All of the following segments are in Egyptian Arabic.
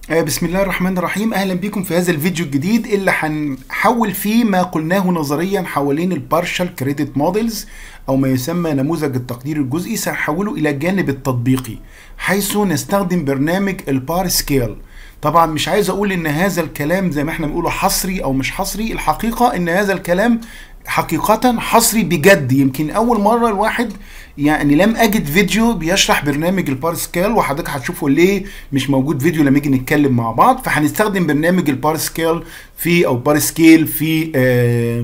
آه، بسم الله الرحمن الرحيم اهلا بكم في هذا الفيديو الجديد اللي هنحول فيه ما قلناه نظريا حوالين البارشال كريدت موديلز او ما يسمى نموذج التقدير الجزئي سنحوله الى الجانب التطبيقي حيث نستخدم برنامج البار سكيل طبعا مش عايز اقول ان هذا الكلام زي ما احنا بنقوله حصري او مش حصري الحقيقه ان هذا الكلام حقيقة حصري بجد يمكن أول مرة الواحد يعني لم أجد فيديو بيشرح برنامج البارسكال وحضرتك هتشوفوا ليه مش موجود فيديو لما نيجي نتكلم مع بعض فهنستخدم برنامج البارسكال في أو بارسكيل في آه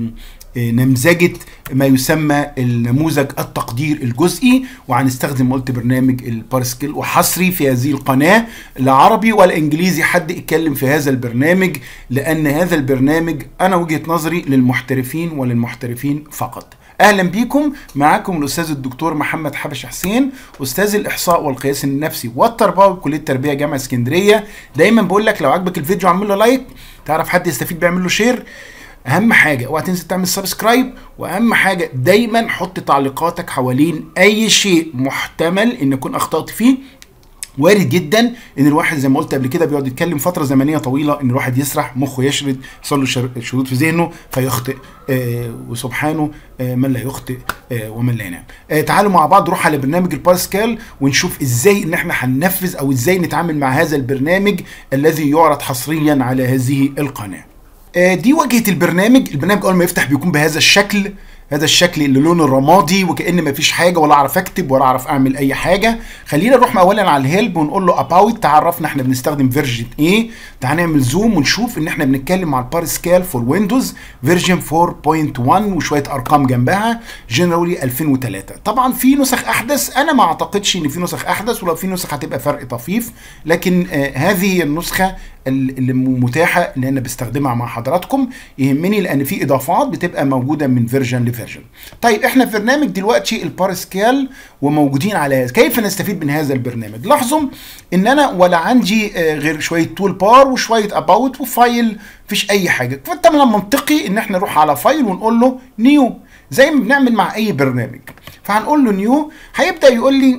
نمذجه ما يسمى النموذج التقدير الجزئي وهنستخدم قلت برنامج البارسكيل وحصري في هذه القناه لا عربي ولا انجليزي حد يتكلم في هذا البرنامج لان هذا البرنامج انا وجهه نظري للمحترفين وللمحترفين فقط اهلا بيكم معاكم الاستاذ الدكتور محمد حبش حسين استاذ الاحصاء والقياس النفسي والتربوي بكليه التربيه جامعه اسكندريه دايما بقول لك لو عجبك الفيديو اعمل له لايك تعرف حد يستفيد بيعمل له شير اهم حاجه اوعى تنسى تعمل سبسكرايب واهم حاجه دايما حط تعليقاتك حوالين اي شيء محتمل ان يكون اخطات فيه وارد جدا ان الواحد زي ما قلت قبل كده بيقعد يتكلم فتره زمنيه طويله ان الواحد يسرح مخه يشرد يحصل له شرود في ذهنه فيخطئ آه وسبحانه آه من لا يخطئ آه ومن لا ينام آه تعالوا مع بعض نروح على برنامج البارسكال ونشوف ازاي ان احنا هننفذ او ازاي نتعامل مع هذا البرنامج الذي يعرض حصريا على هذه القناه دي واجهه البرنامج البرنامج اول ما يفتح بيكون بهذا الشكل هذا الشكل اللي لونه الرمادي وكأن مفيش حاجه ولا اعرف اكتب ولا اعرف اعمل اي حاجه خلينا نروح اولا على الهيلب ونقول له اباوت تعرفنا احنا بنستخدم فيرجن ايه تعال نعمل زوم ونشوف ان احنا بنتكلم على البارسكال فور ويندوز فيرجن 4.1 وشويه ارقام جنبها جنرالي 2003 طبعا في نسخ احدث انا ما اعتقدش ان في نسخ احدث ولو في نسخ هتبقى فرق طفيف لكن آه هذه النسخه اللي متاحه اللي انا بستخدمها مع حضراتكم يهمني لان في اضافات بتبقى موجوده من فيرجن لفيرجن. طيب احنا في برنامج دلوقتي البارسكال وموجودين على هذا، كيف نستفيد من هذا البرنامج؟ لاحظوا ان انا ولا عندي غير شويه تول بار وشويه اباوت وفايل مفيش اي حاجه، فالتمام منطقي ان احنا نروح على فايل ونقول له نيو زي ما بنعمل مع اي برنامج. فهنقول له نيو هيبدا يقول لي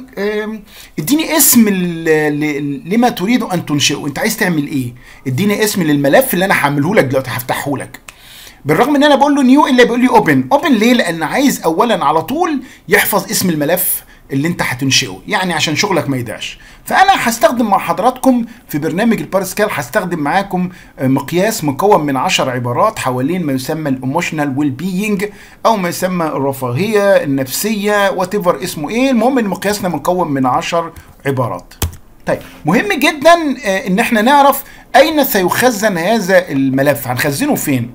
اديني اسم لما تريد ان تنشئه انت عايز تعمل ايه اديني اسم للملف اللي انا هعمله لك دلوقتي هفتحه لك بالرغم ان انا بقول له نيو الا بيقول لي اوبن اوبن ليه لان عايز اولا على طول يحفظ اسم الملف اللي انت هتنشئه يعني عشان شغلك ما يضيعش فانا هستخدم مع حضراتكم في برنامج البارسكال هستخدم معاكم مقياس مكون من 10 عبارات حوالين ما يسمى الايموشنال ويل بينج او ما يسمى الرفاهيه النفسيه وات اسمه ايه المهم ان مقياسنا مكون من 10 عبارات طيب مهم جدا ان احنا نعرف اين سيخزن هذا الملف هنخزنه فين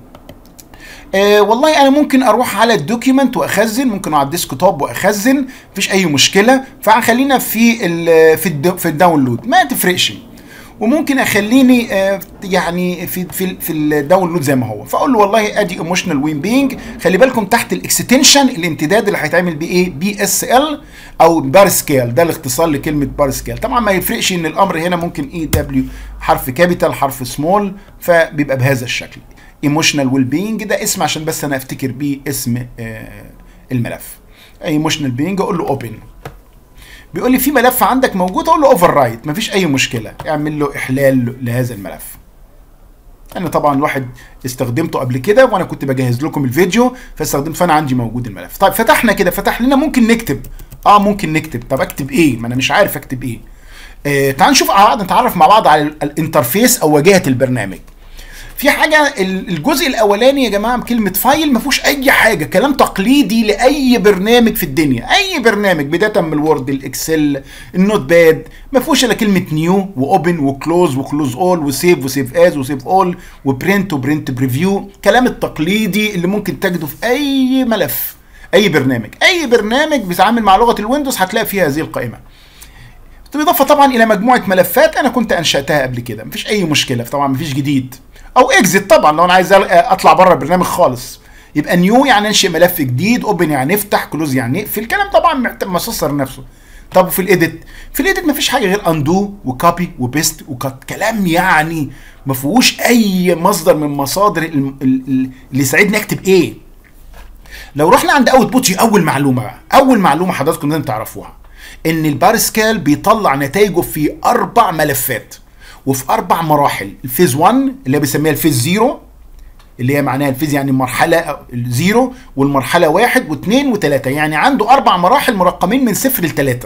آه والله انا ممكن اروح على الدوكيمنت واخزن ممكن على الديسك توب واخزن مفيش اي مشكله فخلينا في ال في الدو في الداونلود ما تفرقش وممكن اخليني آه يعني في في في الداونلود زي ما هو فاقول له والله ادي ايموشنال وين بينج خلي بالكم تحت الاكستنشن الامتداد اللي هيتعمل بيه ايه بي اس ال او بارسكال ده الاختصار لكلمه بارسكال طبعا ما يفرقش ان الامر هنا ممكن اي دبليو حرف كابيتال حرف سمول فبيبقى بهذا الشكل ايموشنال ويل بينج ده اسم عشان بس انا افتكر بيه اسم آه الملف ايموشنال بينج اقول له اوبن بيقول لي في ملف عندك موجود اقول له اوفر رايت مفيش اي مشكله اعمل له احلال لهذا الملف انا طبعا الواحد استخدمته قبل كده وانا كنت بجهز لكم الفيديو فاستخدمت فانا عندي موجود الملف طيب فتحنا كده فتح لنا ممكن نكتب اه ممكن نكتب طب اكتب ايه ما انا مش عارف اكتب ايه آه تعال نشوف بعض نتعرف مع بعض على الانترفيس او واجهه البرنامج في حاجه الجزء الاولاني يا جماعه بكلمه فايل ما فيهوش اي حاجه كلام تقليدي لاي برنامج في الدنيا اي برنامج بدايه من الوورد الاكسل النوت باد ما فيهوش الا كلمه نيو واوبن وكلوز وكلوز اول وسيف وسيف از وسيف اول وبرنت وبرنت بريفيو كلام التقليدي اللي ممكن تجده في اي ملف اي برنامج اي برنامج بيتعامل مع لغه الويندوز هتلاقي فيها هذه القائمه بالاضافه طبعا الى مجموعه ملفات انا كنت انشاتها قبل كده مفيش اي مشكله طبعا مفيش جديد او اكزit طبعا لو انا عايز اطلع بره البرنامج خالص يبقى نيو يعني انشئ ملف جديد اوبن يعني نفتح كلوز يعني نقفل الكلام طبعا مسصر نفسه طب وفي الايديت في الايديت مفيش حاجه غير اندو وكوبي وبيست وكات كلام يعني ما فيهوش اي مصدر من مصادر اللي يساعدني اكتب ايه لو رحنا عند اوت بوتي اول معلومه بقى اول معلومه حضراتكم لازم تعرفوها ان البارسكال بيطلع نتائجه في اربع ملفات وفي اربع مراحل الفيز 1 اللي هي بيسميها الفيز 0 اللي هي معناها الفيز يعني المرحله الزيرو والمرحله واحد واثنين وثلاثه يعني عنده اربع مراحل مرقمين من صفر لثلاثه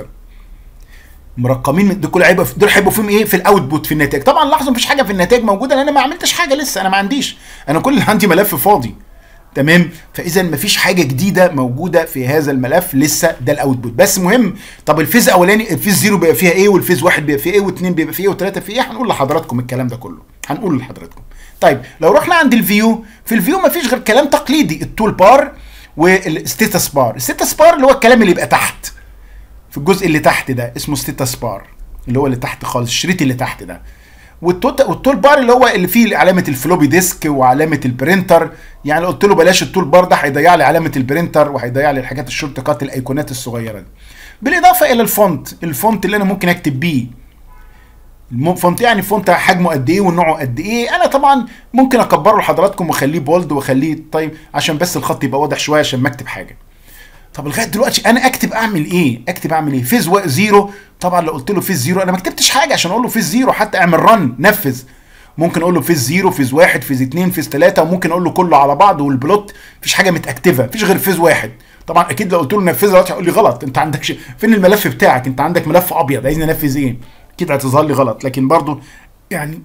مرقمين من دول كل هيبقى دول هيبقوا فيهم ايه في الاوتبوت في النتائج طبعا لاحظوا مفيش حاجه في النتائج موجوده لان انا ما عملتش حاجه لسه انا ما عنديش انا كل اللي عندي ملف فاضي تمام فاذا مفيش حاجه جديده موجوده في هذا الملف لسه ده الاوتبوت بس مهم طب الفيز الاولاني الفيز زيرو بيبقى فيها ايه والفيز واحد بيبقى فيها ايه واثنين بيبقى فيها ايه وثلاثه فيها ايه هنقول لحضراتكم الكلام ده كله هنقول لحضراتكم طيب لو رحنا عند الفيو في الفيو مفيش غير كلام تقليدي التول بار والستيتس بار الستيتس بار اللي هو الكلام اللي يبقى تحت في الجزء اللي تحت ده اسمه ستيتس بار اللي هو اللي تحت خالص الشريط اللي تحت ده والتول بار اللي هو اللي فيه علامه الفلوبي ديسك وعلامه البرينتر يعني قلت له بلاش التول بار ده هيضيع لي علامه البرينتر وهيضيع لي الحاجات الشورت كات الايقونات الصغيره دي بالاضافه الى الفونت الفونت اللي انا ممكن اكتب بيه الفونت يعني فونت حجمه قد ايه ونوعه قد ايه انا طبعا ممكن اكبره لحضراتكم واخليه بولد واخليه طيب عشان بس الخط يبقى واضح شويه عشان ما اكتب حاجه طب لغايه دلوقتي انا اكتب اعمل ايه اكتب اعمل ايه فيز زيرو طبعا لو قلت له فيز زيرو انا ما كتبتش حاجه عشان اقول له فيز زيرو حتى اعمل رن نفذ ممكن اقول له فيز زيرو فيز واحد فيز اتنين فيز تلاته وممكن اقول له كله على بعض والبلوت مفيش حاجه متاكتفه مفيش غير فيز واحد طبعا اكيد لو قلت له نفذها دلوقتي هيقول لي غلط انت عندك شيء فين الملف بتاعك انت عندك ملف ابيض عايزني انفذ ايه اكيد هتظهر لي غلط لكن برضو يعني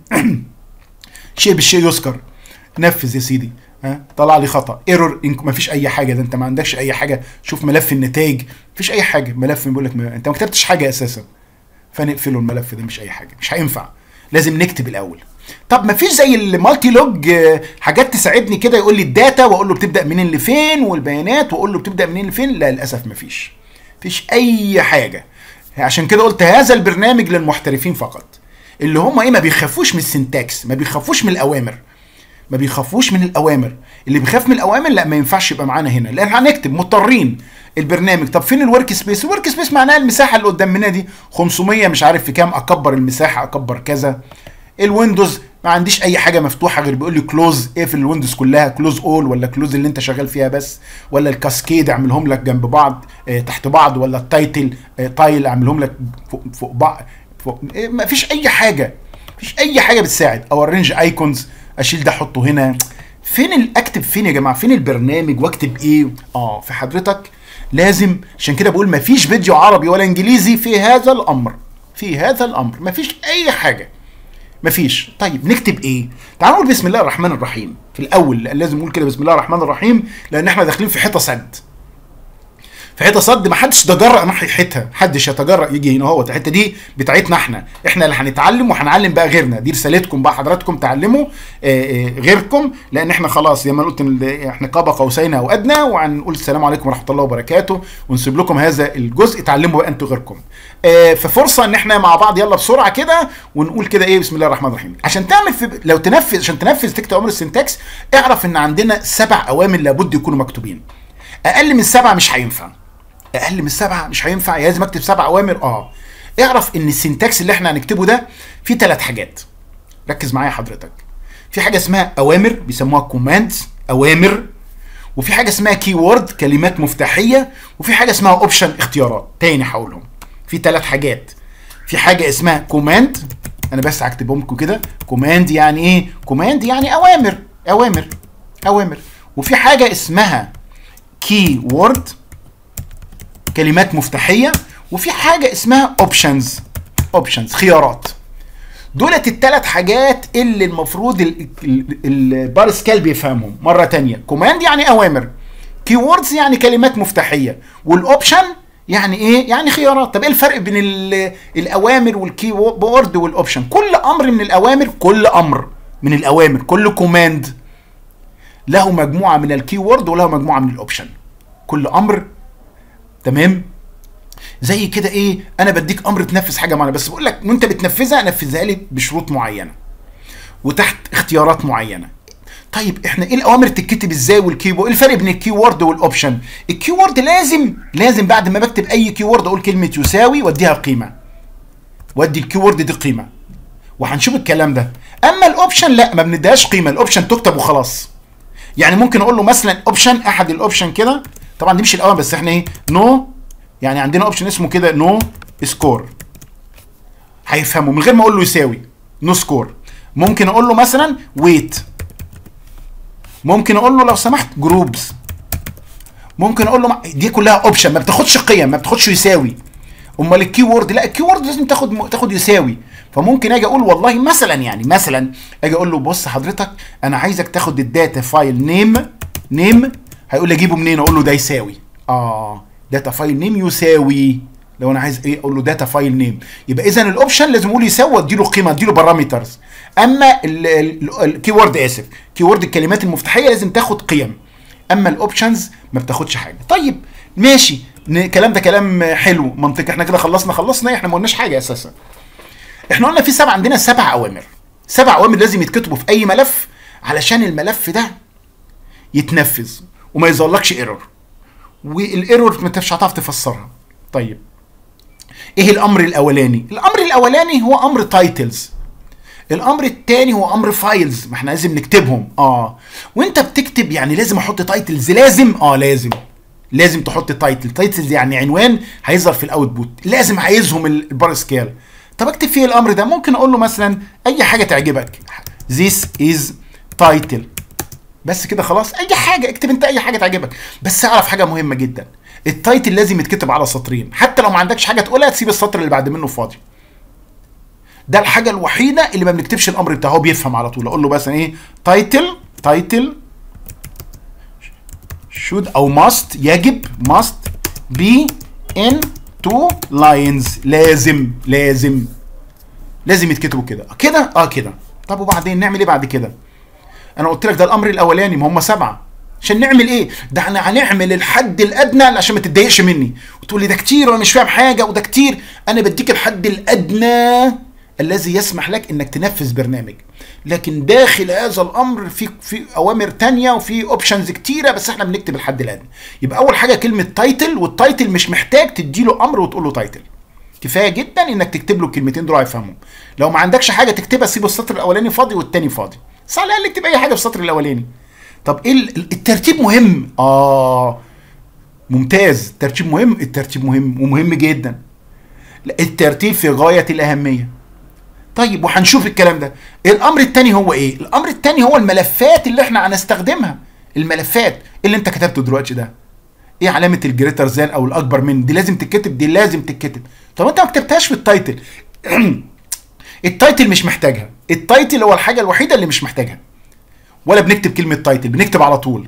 شيء بالشيء يذكر نفذ يا سيدي ها طلع لي خطا ايرور ما فيش اي حاجه ده انت ما عندكش اي حاجه شوف ملف النتائج مفيش اي حاجه ملف بيقول لك ما... انت ما كتبتش حاجه اساسا فنقفله الملف ده مش اي حاجه مش هينفع لازم نكتب الاول طب ما فيش زي المالتي لوج حاجات تساعدني كده يقول لي الداتا واقول له بتبدا منين لفين والبيانات واقول له بتبدا منين لفين لا للاسف ما فيش مفيش اي حاجه عشان كده قلت هذا البرنامج للمحترفين فقط اللي هم ايه ما بيخافوش من السنتاكس ما بيخافوش من الاوامر ما بيخافوش من الاوامر اللي بيخاف من الاوامر لا ما ينفعش يبقى معانا هنا لان هنكتب مضطرين البرنامج طب فين الورك سبيس الورك سبيس معناها المساحه اللي قدام مننا دي 500 مش عارف في كام اكبر المساحه اكبر كذا الويندوز ما عنديش اي حاجه مفتوحه غير بيقول لي كلوز اقفل الويندوز كلها كلوز اول ولا كلوز اللي انت شغال فيها بس ولا الكاسكيد اعملهم لك جنب بعض اه تحت بعض ولا التايتل اه تايل اعملهم لك فوق, فوق بعض فوق اه ما فيش اي حاجه مفيش اي حاجه بتساعد او الرينج ايكونز اشيل ده احطه هنا فين ال- اكتب فين يا جماعه فين البرنامج واكتب ايه اه في حضرتك لازم عشان كده بقول مفيش فيديو عربي ولا انجليزي في هذا الامر في هذا الامر مفيش اي حاجه مفيش طيب نكتب ايه تعالوا نقول بسم الله الرحمن الرحيم في الاول لأن لازم نقول كده بسم الله الرحمن الرحيم لان احنا داخلين في حيطه سد في حته صد ما حدش تجرأ ناحيه حيتها محدش يتجرأ يجي هنا اهوت الحته دي بتاعتنا احنا احنا اللي هنتعلم وهنعلم بقى غيرنا دي رسالتكم بقى حضراتكم تعلموا آه، آه، غيركم لان احنا خلاص زي ما قلت ال- احنا قاب قوسين او ادنى وهنقول السلام عليكم ورحمه الله وبركاته ونسيب لكم هذا الجزء تعلموا بقى انتوا غيركم آه، ففرصه ان احنا مع بعض يلا بسرعه كده ونقول كده ايه بسم الله الرحمن الرحيم عشان تعمل في لو تنفذ عشان تنفذ تكتب امر السنتكس اعرف ان عندنا سبع اوامر لابد يكونوا مكتوبين اقل من سبعه مش هينفع اقل من سبعه مش هينفع لازم اكتب سبع اوامر اه اعرف ان السنتكس اللي احنا هنكتبه ده فيه ثلاث حاجات ركز معايا حضرتك في حاجه اسمها اوامر بيسموها كوماندز اوامر وفي حاجه اسمها كي وورد كلمات مفتاحيه وفي حاجه اسمها اوبشن اختيارات تاني هقولهم في ثلاث حاجات في حاجه اسمها كوماند انا بس هكتبهم لكم كده كوماند يعني ايه كوماند يعني اوامر اوامر اوامر وفي حاجه اسمها كي وورد كلمات مفتاحيه وفي حاجه اسمها اوبشنز اوبشنز خيارات دولت الثلاث حاجات اللي المفروض ال- ال- البارسكال بيفهمهم مره تانية كوماند يعني اوامر كي ووردز يعني كلمات مفتاحيه والاوبشن يعني ايه يعني خيارات طب ايه الفرق بين ال- الاوامر والكي وورد والاوبشن كل امر من الاوامر كل امر من الاوامر كل كوماند له مجموعه من الكي وورد وله مجموعه من الاوبشن كل امر تمام زي كده ايه انا بديك امر تنفذ حاجه معينه بس بقول لك وانت بتنفذها نفذها لي بشروط معينه وتحت اختيارات معينه طيب احنا ايه الاوامر تتكتب ازاي والكيبورد ايه الفرق بين الكيورد والاوبشن الكيورد لازم لازم بعد ما بكتب اي كيورد اقول كلمه يساوي واديها قيمه وادي الكيورد دي قيمه وهنشوف الكلام ده اما الاوبشن لا ما بنديهاش قيمه الاوبشن تكتب وخلاص يعني ممكن اقول له مثلا اوبشن احد الاوبشن كده طبعا دي مش الاول بس احنا ايه نو يعني عندنا اوبشن اسمه كده نو سكور هيفهمه من غير ما اقول له يساوي نو سكور ممكن اقول له مثلا ويت ممكن اقول له لو سمحت جروبز ممكن اقول له ما- دي كلها اوبشن ما بتاخدش قيم ما بتاخدش يساوي امال الكي وورد لا الكي وورد لازم تاخد تاخد يساوي فممكن اجي اقول والله مثلا يعني مثلا اجي اقول له بص حضرتك انا عايزك تاخد الداتا فايل نيم نيم هيقول لي اجيبه منين اقول له ده يساوي اه داتا فايل نيم يساوي لو انا عايز ايه اقول له داتا فايل نيم يبقى اذا الاوبشن لازم اقول يساوي اديله قيمه اديله بارامترز اما الكي وورد اسف كي وورد الكلمات المفتاحيه لازم تاخد قيم اما الاوبشنز ما بتاخدش حاجه طيب ماشي ن- الكلام ده كلام حلو منطقي احنا كده خلصنا خلصنا احنا ما قلناش حاجه اساسا احنا قلنا في سبع عندنا سبع اوامر سبع اوامر لازم يتكتبوا في اي ملف علشان الملف ده يتنفذ وما يظهرلكش ايرور والايرور ما انتش هتعرف تفسرها طيب ايه الامر الاولاني الامر الاولاني هو امر تايتلز الامر الثاني هو امر فايلز ما احنا لازم نكتبهم اه وانت بتكتب يعني لازم احط تايتلز لازم اه لازم لازم تحط تايتل تايتلز يعني عنوان هيظهر في الاوتبوت لازم عايزهم ال- البار سكيل طب اكتب فيه الامر ده ممكن اقول له مثلا اي حاجه تعجبك this is title بس كده خلاص اي حاجه اكتب انت اي حاجه تعجبك بس اعرف حاجه مهمه جدا التايتل لازم يتكتب على سطرين حتى لو ما عندكش حاجه تقولها تسيب السطر اللي بعد منه فاضي ده الحاجه الوحيده اللي ما بنكتبش الامر بتاعه هو بيفهم على طول اقول له مثلا ايه تايتل تايتل should او must يجب must be in two lines لازم لازم لازم يتكتبوا كده كده اه كده طب وبعدين نعمل ايه بعد كده انا قلت لك ده الامر الاولاني ما هم سبعه عشان نعمل ايه ده احنا هنعمل الحد الادنى عشان ما تتضايقش مني وتقول لي ده كتير وانا مش فاهم حاجه وده كتير انا بديك الحد الادنى الذي يسمح لك انك تنفذ برنامج لكن داخل هذا الامر في في اوامر تانية وفي اوبشنز كتيره بس احنا بنكتب الحد الادنى يبقى اول حاجه كلمه تايتل والتايتل مش محتاج تديله امر وتقول له تايتل كفايه جدا انك تكتب له الكلمتين دول هيفهمهم لو ما عندكش حاجه تكتبها سيب السطر الاولاني فاضي والتاني فاضي بس على الاقل اكتب اي حاجه في السطر الاولاني طب ايه ال- الترتيب مهم اه ممتاز الترتيب مهم الترتيب مهم ومهم جدا لا، الترتيب في غايه الاهميه طيب وهنشوف الكلام ده الامر الثاني هو ايه الامر الثاني هو الملفات اللي احنا هنستخدمها الملفات اللي انت كتبته دلوقتي ده ايه علامه الجريتر زان او الاكبر من دي لازم تتكتب دي لازم تتكتب طب انت ما كتبتهاش في التايتل التايتل مش محتاجها التايتل هو الحاجه الوحيده اللي مش محتاجها ولا بنكتب كلمه تايتل بنكتب على طول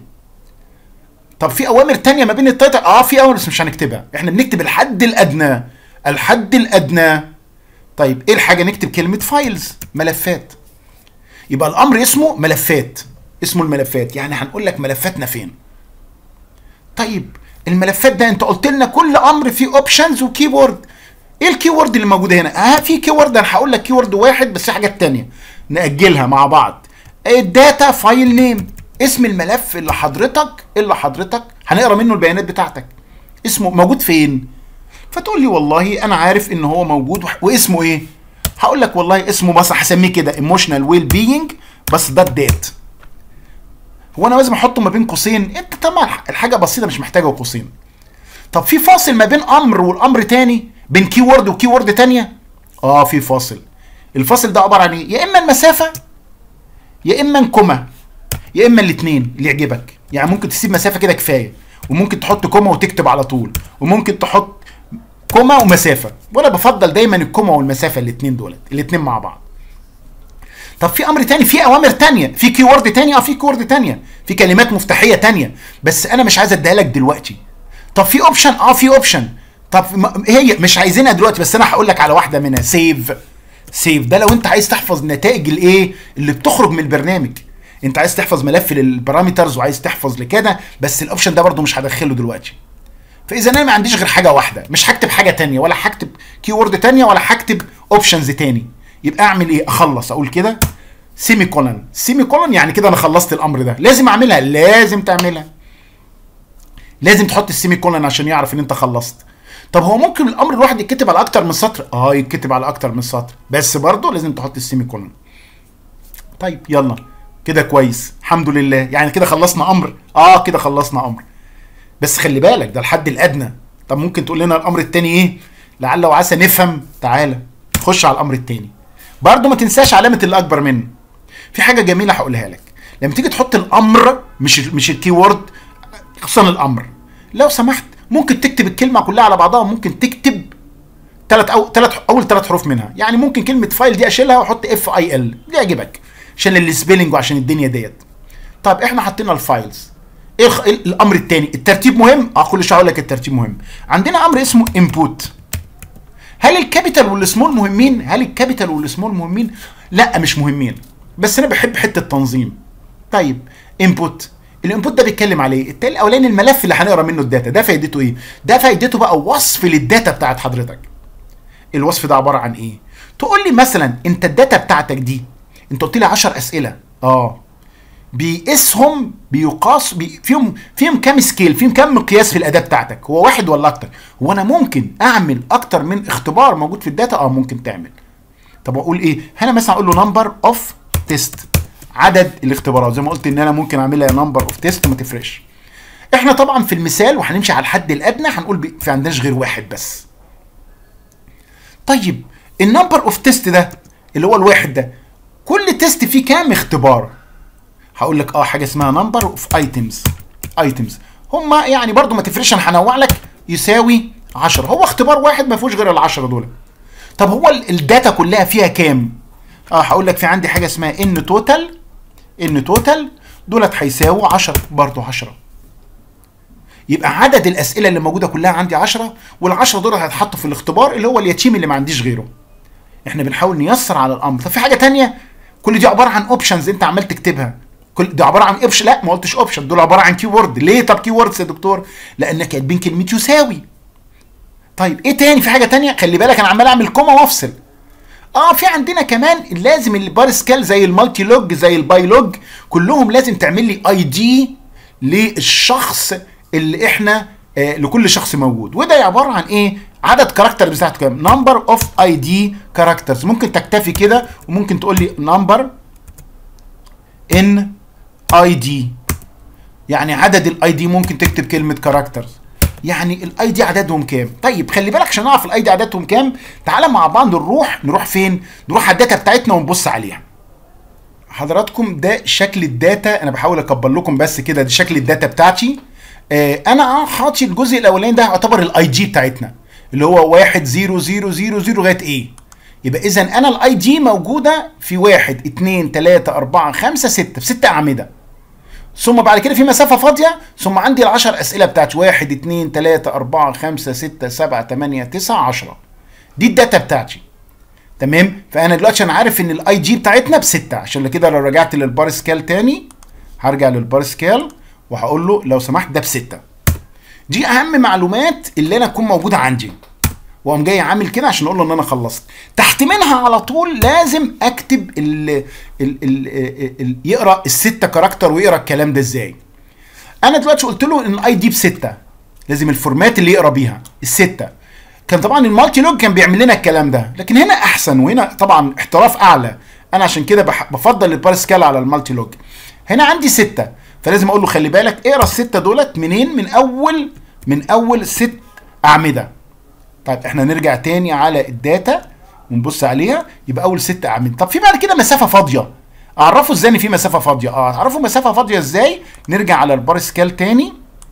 طب في اوامر تانية ما بين التايتل اه في اوامر بس مش هنكتبها احنا بنكتب الحد الادنى الحد الادنى طيب ايه الحاجه نكتب كلمه فايلز ملفات يبقى الامر اسمه ملفات اسمه الملفات يعني هنقول لك ملفاتنا فين طيب الملفات ده انت قلت لنا كل امر فيه اوبشنز وكيورد ايه الكيورد اللي موجوده هنا اه في كيورد انا هقول لك كيورد واحد بس في حاجات تانية ناجلها مع بعض الداتا فايل نيم اسم الملف اللي حضرتك اللي حضرتك هنقرا منه البيانات بتاعتك اسمه موجود فين فتقول لي والله انا عارف ان هو موجود وح- واسمه ايه هقول لك والله اسمه بس هسميه كده ايموشنال ويل بينج بس ده الدات هو انا لازم احطه ما بين قوسين انت طبعا الحاجه بسيطه مش محتاجه قوسين طب في فاصل ما بين امر والامر تاني بين كي وورد وكي وورد تانية اه في فاصل الفاصل ده عباره عن ايه يا اما المسافه يا اما كوما يا اما الاثنين اللي يعجبك يعني ممكن تسيب مسافه كده كفايه وممكن تحط كوما وتكتب على طول وممكن تحط كوما ومسافه وانا بفضل دايما الكوما والمسافه الاثنين دولت الاثنين مع بعض طب في امر تاني في اوامر تانية في كي وورد تاني اه في كي وورد تانية في كلمات مفتاحيه تانية بس انا مش عايز اديها لك دلوقتي طب في اوبشن اه في اوبشن طب ما- هي مش عايزينها دلوقتي بس انا هقول لك على واحده منها سيف سيف ده لو انت عايز تحفظ نتائج الايه اللي بتخرج من البرنامج انت عايز تحفظ ملف للبارامترز وعايز تحفظ لكده بس الاوبشن ده برضو مش هدخله دلوقتي فاذا انا ما عنديش غير حاجه واحده مش هكتب حاجه تانية ولا هكتب كي وورد تانية ولا هكتب اوبشنز تاني يبقى اعمل ايه اخلص اقول كده سيمي كولن سيمي كولن يعني كده انا خلصت الامر ده لازم اعملها لازم تعملها لازم تحط السيمي كولن عشان يعرف ان انت خلصت طب هو ممكن الامر الواحد يتكتب على اكتر من سطر اه يتكتب على اكتر من سطر بس برضه لازم تحط السيمي كولن طيب يلا كده كويس الحمد لله يعني كده خلصنا امر اه كده خلصنا امر بس خلي بالك ده الحد الادنى طب ممكن تقول لنا الامر التاني ايه لعل وعسى نفهم تعالى خش على الامر التاني برضو ما تنساش علامه اللي اكبر منه في حاجه جميله هقولها لك لما تيجي تحط الامر مش مش الكي وورد خصوصا الامر لو سمحت ممكن تكتب الكلمه كلها على بعضها ممكن تكتب ثلاث او ثلاث اول ثلاث حروف منها يعني ممكن كلمه فايل دي اشيلها واحط اف اي ال دي يعجبك عشان السبيلنج وعشان الدنيا ديت طب احنا حطينا الفايلز ايه الخ- إيه الامر الثاني الترتيب مهم اه كل شويه اقول لك الترتيب مهم عندنا امر اسمه انبوت هل الكابيتال والسمول مهمين هل الكابيتال والسمول مهمين لا مش مهمين بس انا بحب حته التنظيم طيب انبوت الانبوت ده بيتكلم على ايه التالي الاولاني الملف اللي هنقرا منه الداتا ده فايدته ايه ده فايدته بقى وصف للداتا بتاعت حضرتك الوصف ده عباره عن ايه تقول لي مثلا انت الداتا بتاعتك دي انت قلت لي 10 اسئله اه بيقيسهم بيقاس بي فيهم فيهم كام سكيل فيهم كام مقياس في الاداه بتاعتك هو واحد ولا اكتر هو انا ممكن اعمل اكتر من اختبار موجود في الداتا اه ممكن تعمل طب اقول ايه هنا مثلا اقول له نمبر اوف تيست عدد الاختبارات زي ما قلت ان انا ممكن اعملها نمبر اوف تيست ما تفرقش احنا طبعا في المثال وهنمشي على الحد الادنى هنقول بي- في عندناش غير واحد بس طيب النمبر اوف تيست ده اللي هو الواحد ده كل تيست فيه كام اختبار هقول لك اه حاجه اسمها نمبر اوف ايتمز ايتمز هما يعني برضو ما تفرقش انا هنوع لك يساوي 10 هو اختبار واحد ما فيهوش غير ال10 دول طب هو ال- الداتا كلها فيها كام اه هقول لك في عندي حاجه اسمها ان توتال ان توتال دولت هيساووا 10 برضو 10 يبقى عدد الاسئله اللي موجوده كلها عندي 10 وال10 دول هيتحطوا في الاختبار اللي هو اليتيم اللي ما عنديش غيره احنا بنحاول نيسر على الامر طب في حاجه تانية كل دي عباره عن اوبشنز انت عمال تكتبها كل دي عباره عن اوبشن لا ما قلتش اوبشن دول عباره عن كي وورد ليه طب كي ووردز يا دكتور لانك كاتبين كلمه يساوي طيب ايه تاني في حاجه تانية خلي بالك انا عمال اعمل كوما وافصل اه في عندنا كمان لازم البار سكال زي المالتي لوج زي الباي لوج كلهم لازم تعمل لي اي دي للشخص اللي احنا آه لكل شخص موجود وده عباره عن ايه عدد كاركتر بتاعته كام نمبر اوف اي دي كاركترز ممكن تكتفي كده وممكن تقول لي نمبر ان اي دي يعني عدد الاي دي ممكن تكتب كلمه كاركترز يعني الاي دي عددهم كام طيب خلي بالك عشان نعرف الاي دي عددهم كام تعالى مع بعض نروح نروح فين نروح على الداتا بتاعتنا ونبص عليها حضراتكم ده شكل الداتا انا بحاول اكبر لكم بس كده ده شكل الداتا بتاعتي آه انا اه حاطط الجزء الاولاني ده يعتبر الاي جي بتاعتنا اللي هو 1 0 0 0 0 لغايه ايه يبقى اذا انا الاي جي موجوده في 1 2 3 4 5 6 في 6 اعمده ثم بعد كده في مسافة فاضية ثم عندي العشر أسئلة بتاعتي واحد اتنين تلاتة أربعة خمسة ستة سبعة تمانية تسعة عشرة دي الداتا بتاعتي تمام فأنا دلوقتي أنا عارف إن الأي جي بتاعتنا بستة عشان كده لو رجعت للبار سكال تاني هرجع للبار سكال وهقول له لو سمحت ده بستة دي أهم معلومات اللي أنا تكون موجودة عندي واقوم جاي عامل كده عشان اقول له ان انا خلصت تحت منها على طول لازم اكتب ال ال ال ال ال يقرا الستة كاركتر ويقرا الكلام ده ازاي انا دلوقتي قلت له ان الاي دي بستة لازم الفورمات اللي يقرا بيها الستة كان طبعا المالتي لوج كان بيعمل لنا الكلام ده لكن هنا احسن وهنا طبعا احتراف اعلى انا عشان كده بح- بفضل البارسكال على المالتي لوج هنا عندي ستة فلازم اقول له خلي بالك اقرا الستة دولت منين من اول من اول ست اعمده طيب احنا نرجع تاني على الداتا ونبص عليها يبقى اول ست اعمده طب في بعد كده مسافه فاضيه اعرفه ازاي ان في مسافه فاضيه اه اعرفه مسافه فاضيه ازاي نرجع على البار سكال تاني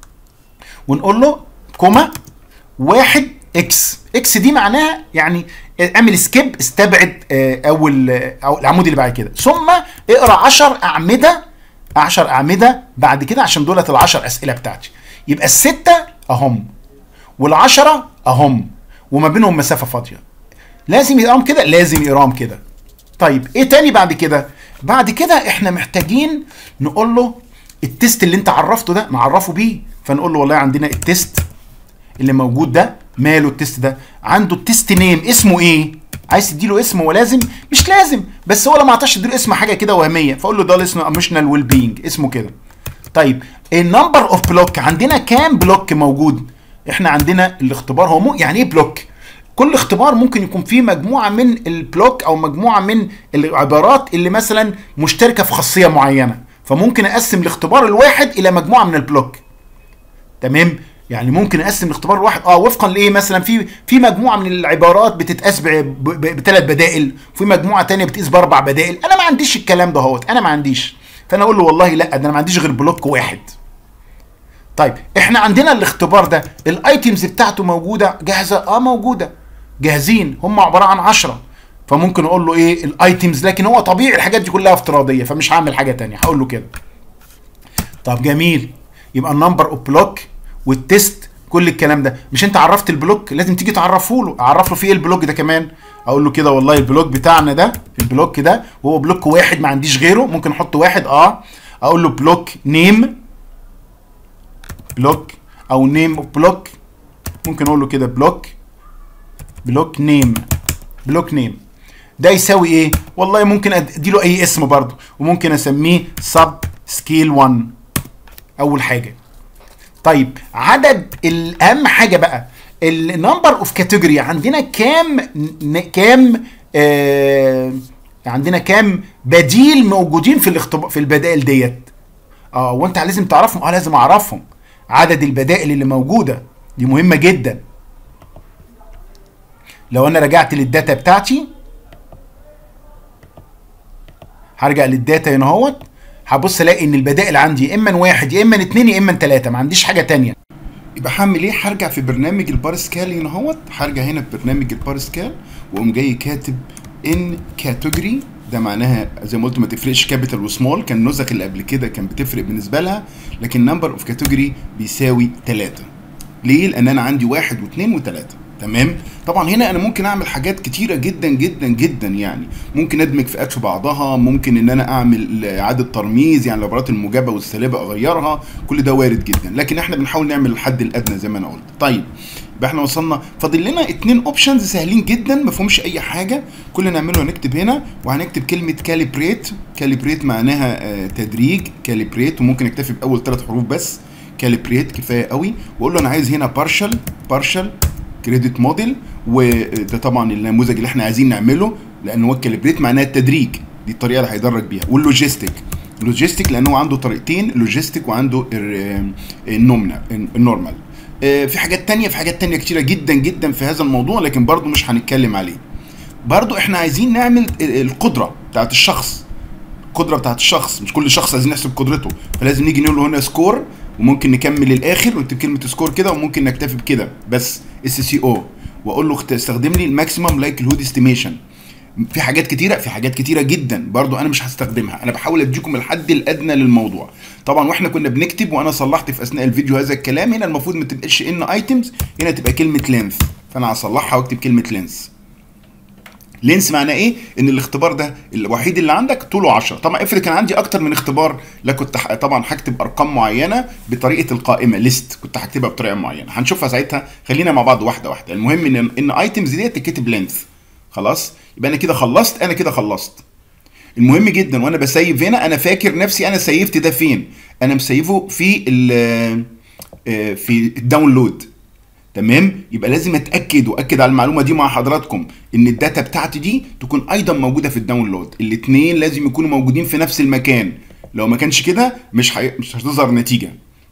ونقول له كوما واحد اكس اكس دي معناها يعني اعمل سكيب استبعد آه، اول آه، او العمود اللي بعد كده ثم اقرا 10 اعمده 10 اعمده بعد كده عشان دولت ال 10 اسئله بتاعتي يبقى السته اهم والعشرة اهم وما بينهم مسافه فاضيه لازم يقراهم كده لازم يقراهم كده طيب ايه تاني بعد كده بعد كده احنا محتاجين نقول له التست اللي انت عرفته ده نعرفه بيه فنقول له والله عندنا التست اللي موجود ده ماله التست ده عنده التست نيم اسمه ايه عايز تديله اسم هو لازم مش لازم بس هو لو ما عطاش تديله اسم حاجه كده وهميه فاقول له ده اسمه ايموشنال ويل بينج اسمه كده طيب النمبر اوف بلوك عندنا كام بلوك موجود احنا عندنا الاختبار هو مو يعني ايه بلوك كل اختبار ممكن يكون فيه مجموعه من البلوك او مجموعه من العبارات اللي مثلا مشتركه في خاصيه معينه فممكن اقسم الاختبار الواحد الى مجموعه من البلوك تمام يعني ممكن اقسم الاختبار لواحد اه وفقا لايه مثلا في في مجموعه من العبارات بتتقاس بثلاث بدائل وفي مجموعه تانية بتقيس باربع بدائل انا ما عنديش الكلام ده اهوت انا ما عنديش فانا اقول له والله لا ده انا ما عنديش غير بلوك واحد طيب احنا عندنا الاختبار ده الايتمز بتاعته موجوده جاهزه اه موجوده جاهزين هم عباره عن 10 فممكن اقول له ايه الايتمز لكن هو طبيعي الحاجات دي كلها افتراضيه فمش هعمل حاجه تانية هقول له كده طب جميل يبقى النمبر اوف بلوك والتيست كل الكلام ده مش انت عرفت البلوك لازم تيجي تعرفه له اعرف له في ايه البلوك ده كمان اقول له كده والله البلوك بتاعنا ده البلوك ده وهو بلوك واحد ما عنديش غيره ممكن احط واحد اه اقول له بلوك نيم بلوك او نيم بلوك ممكن اقول له كده بلوك بلوك نيم بلوك نيم ده يساوي ايه والله ممكن اديله اي اسم برضه وممكن اسميه سب سكيل 1 اول حاجه طيب عدد الاهم حاجه بقى النمبر اوف كاتيجوري عندنا كام كام آه عندنا كام بديل موجودين في الاختبار في البدائل ديت اه وانت لازم تعرفهم اه لازم اعرفهم عدد البدائل اللي موجوده دي مهمه جدا لو انا رجعت للداتا بتاعتي هرجع للداتا هنا اهوت هبص الاقي ان البدائل عندي يا اما واحد يا اما اتنين يا اما تلاته ما عنديش حاجه تانية يبقى هعمل ايه هرجع في برنامج البارسكال هنا اهوت هرجع هنا في برنامج البارسكال واقوم جاي كاتب ان كاتيجوري ده معناها زي ما قلت ما تفرقش كابيتال وسمول كان النسخ اللي قبل كده كان بتفرق بالنسبه لها لكن نمبر اوف كاتيجوري بيساوي 3 ليه؟ لان انا عندي واحد واثنين وثلاثه تمام طبعا هنا انا ممكن اعمل حاجات كتيره جدا جدا جدا يعني ممكن ادمج فئات في بعضها ممكن ان انا اعمل اعاده ترميز يعني العبارات الموجبه والسالبه اغيرها كل ده وارد جدا لكن احنا بنحاول نعمل الحد الادنى زي ما انا قلت طيب يبقى احنا وصلنا فاضل لنا اتنين اوبشنز سهلين جدا ما فيهمش اي حاجه كل اللي نعمله هنكتب هنا وهنكتب كلمه كاليبريت كاليبريت معناها آه تدريج كاليبريت وممكن اكتفي باول ثلاث حروف بس كاليبريت كفايه قوي واقول له انا عايز هنا بارشل بارشل كريدت موديل وده طبعا النموذج اللي احنا عايزين نعمله لان هو الكاليبريت معناها التدريج دي الطريقه اللي هيدرج بيها واللوجيستيك اللوجيستيك لان هو عنده طريقتين لوجيستيك وعنده النومنا النورمال في حاجات تانية في حاجات تانية كتيرة جدا جدا في هذا الموضوع لكن برضو مش هنتكلم عليه برضو احنا عايزين نعمل القدرة بتاعت الشخص القدرة بتاعت الشخص مش كل شخص عايزين نحسب قدرته فلازم نيجي نقول له هنا سكور وممكن نكمل للاخر ونكتب كلمة سكور كده وممكن نكتفي بكده بس اس سي او واقول له استخدم لي الماكسيمم لايكلهود استيميشن في حاجات كتيره في حاجات كتيره جدا برضو انا مش هستخدمها انا بحاول اديكم الحد الادنى للموضوع طبعا واحنا كنا بنكتب وانا صلحت في اثناء الفيديو هذا الكلام هنا المفروض ما تبقاش ان ايتمز هنا تبقى كلمه لينث فانا هصلحها واكتب كلمه لينث لينس معناه ايه؟ ان الاختبار ده الوحيد اللي عندك طوله 10 طبعا افرض كان عندي اكتر من اختبار لا كنت طبعا هكتب ارقام معينه بطريقه القائمه ليست كنت هكتبها بطريقه معينه هنشوفها ساعتها خلينا مع بعض واحده واحده المهم ان ان ايتمز ديت تتكتب لينث خلاص يبقى انا كده خلصت انا كده خلصت المهم جدا وانا بسيف هنا انا فاكر نفسي انا سيفت ده فين انا مسيفه في ال في الداونلود تمام يبقى لازم اتاكد واكد على المعلومه دي مع حضراتكم ان الداتا بتاعتي دي تكون ايضا موجوده في الداونلود الاثنين لازم يكونوا موجودين في نفس المكان لو ما كانش كده مش حي... مش هتظهر نتيجه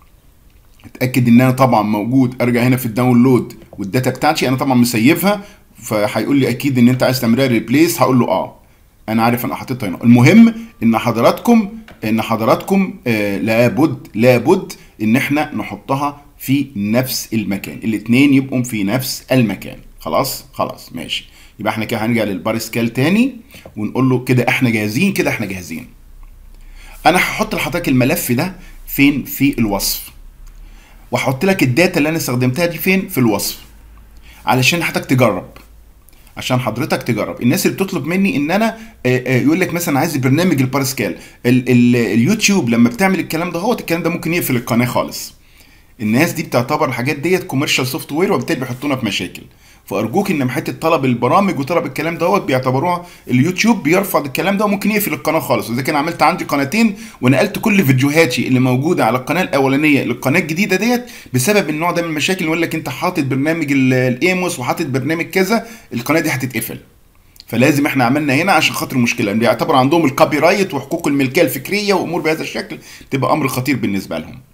اتاكد ان انا طبعا موجود ارجع هنا في الداونلود والداتا بتاعتي انا طبعا مسيفها فهيقول لي اكيد ان انت عايز تعملها ريبليس هقول له اه انا عارف انا حاططها هنا المهم ان حضراتكم ان حضراتكم آه لابد لابد ان احنا نحطها في نفس المكان الاثنين يبقوا في نفس المكان خلاص خلاص ماشي يبقى احنا كده هنرجع للبارسكال تاني ونقول له كده احنا جاهزين كده احنا جاهزين انا هحط لحضرتك الملف ده فين في الوصف وهحط لك الداتا اللي انا استخدمتها دي فين في الوصف علشان حضرتك تجرب عشان حضرتك تجرب الناس اللي بتطلب مني ان انا يقول لك مثلا عايز برنامج البارسكال ال ال اليوتيوب لما بتعمل الكلام ده هو الكلام ده ممكن يقفل القناه خالص الناس دي بتعتبر الحاجات ديت كوميرشال سوفت وير وبالتالي بيحطونا في مشاكل فارجوك ان حته طلب البرامج وطلب الكلام دوت بيعتبروها اليوتيوب بيرفض الكلام ده وممكن يقفل القناه خالص واذا كان عملت عندي قناتين ونقلت كل فيديوهاتي اللي موجوده على القناه الاولانيه للقناه الجديده ديت بسبب النوع ده من المشاكل يقول لك انت حاطط برنامج الايموس وحاطط برنامج كذا القناه دي هتتقفل فلازم احنا عملنا هنا عشان خاطر المشكله بيعتبر عندهم الكوبي رايت وحقوق الملكيه الفكريه وامور بهذا الشكل تبقى امر خطير بالنسبه لهم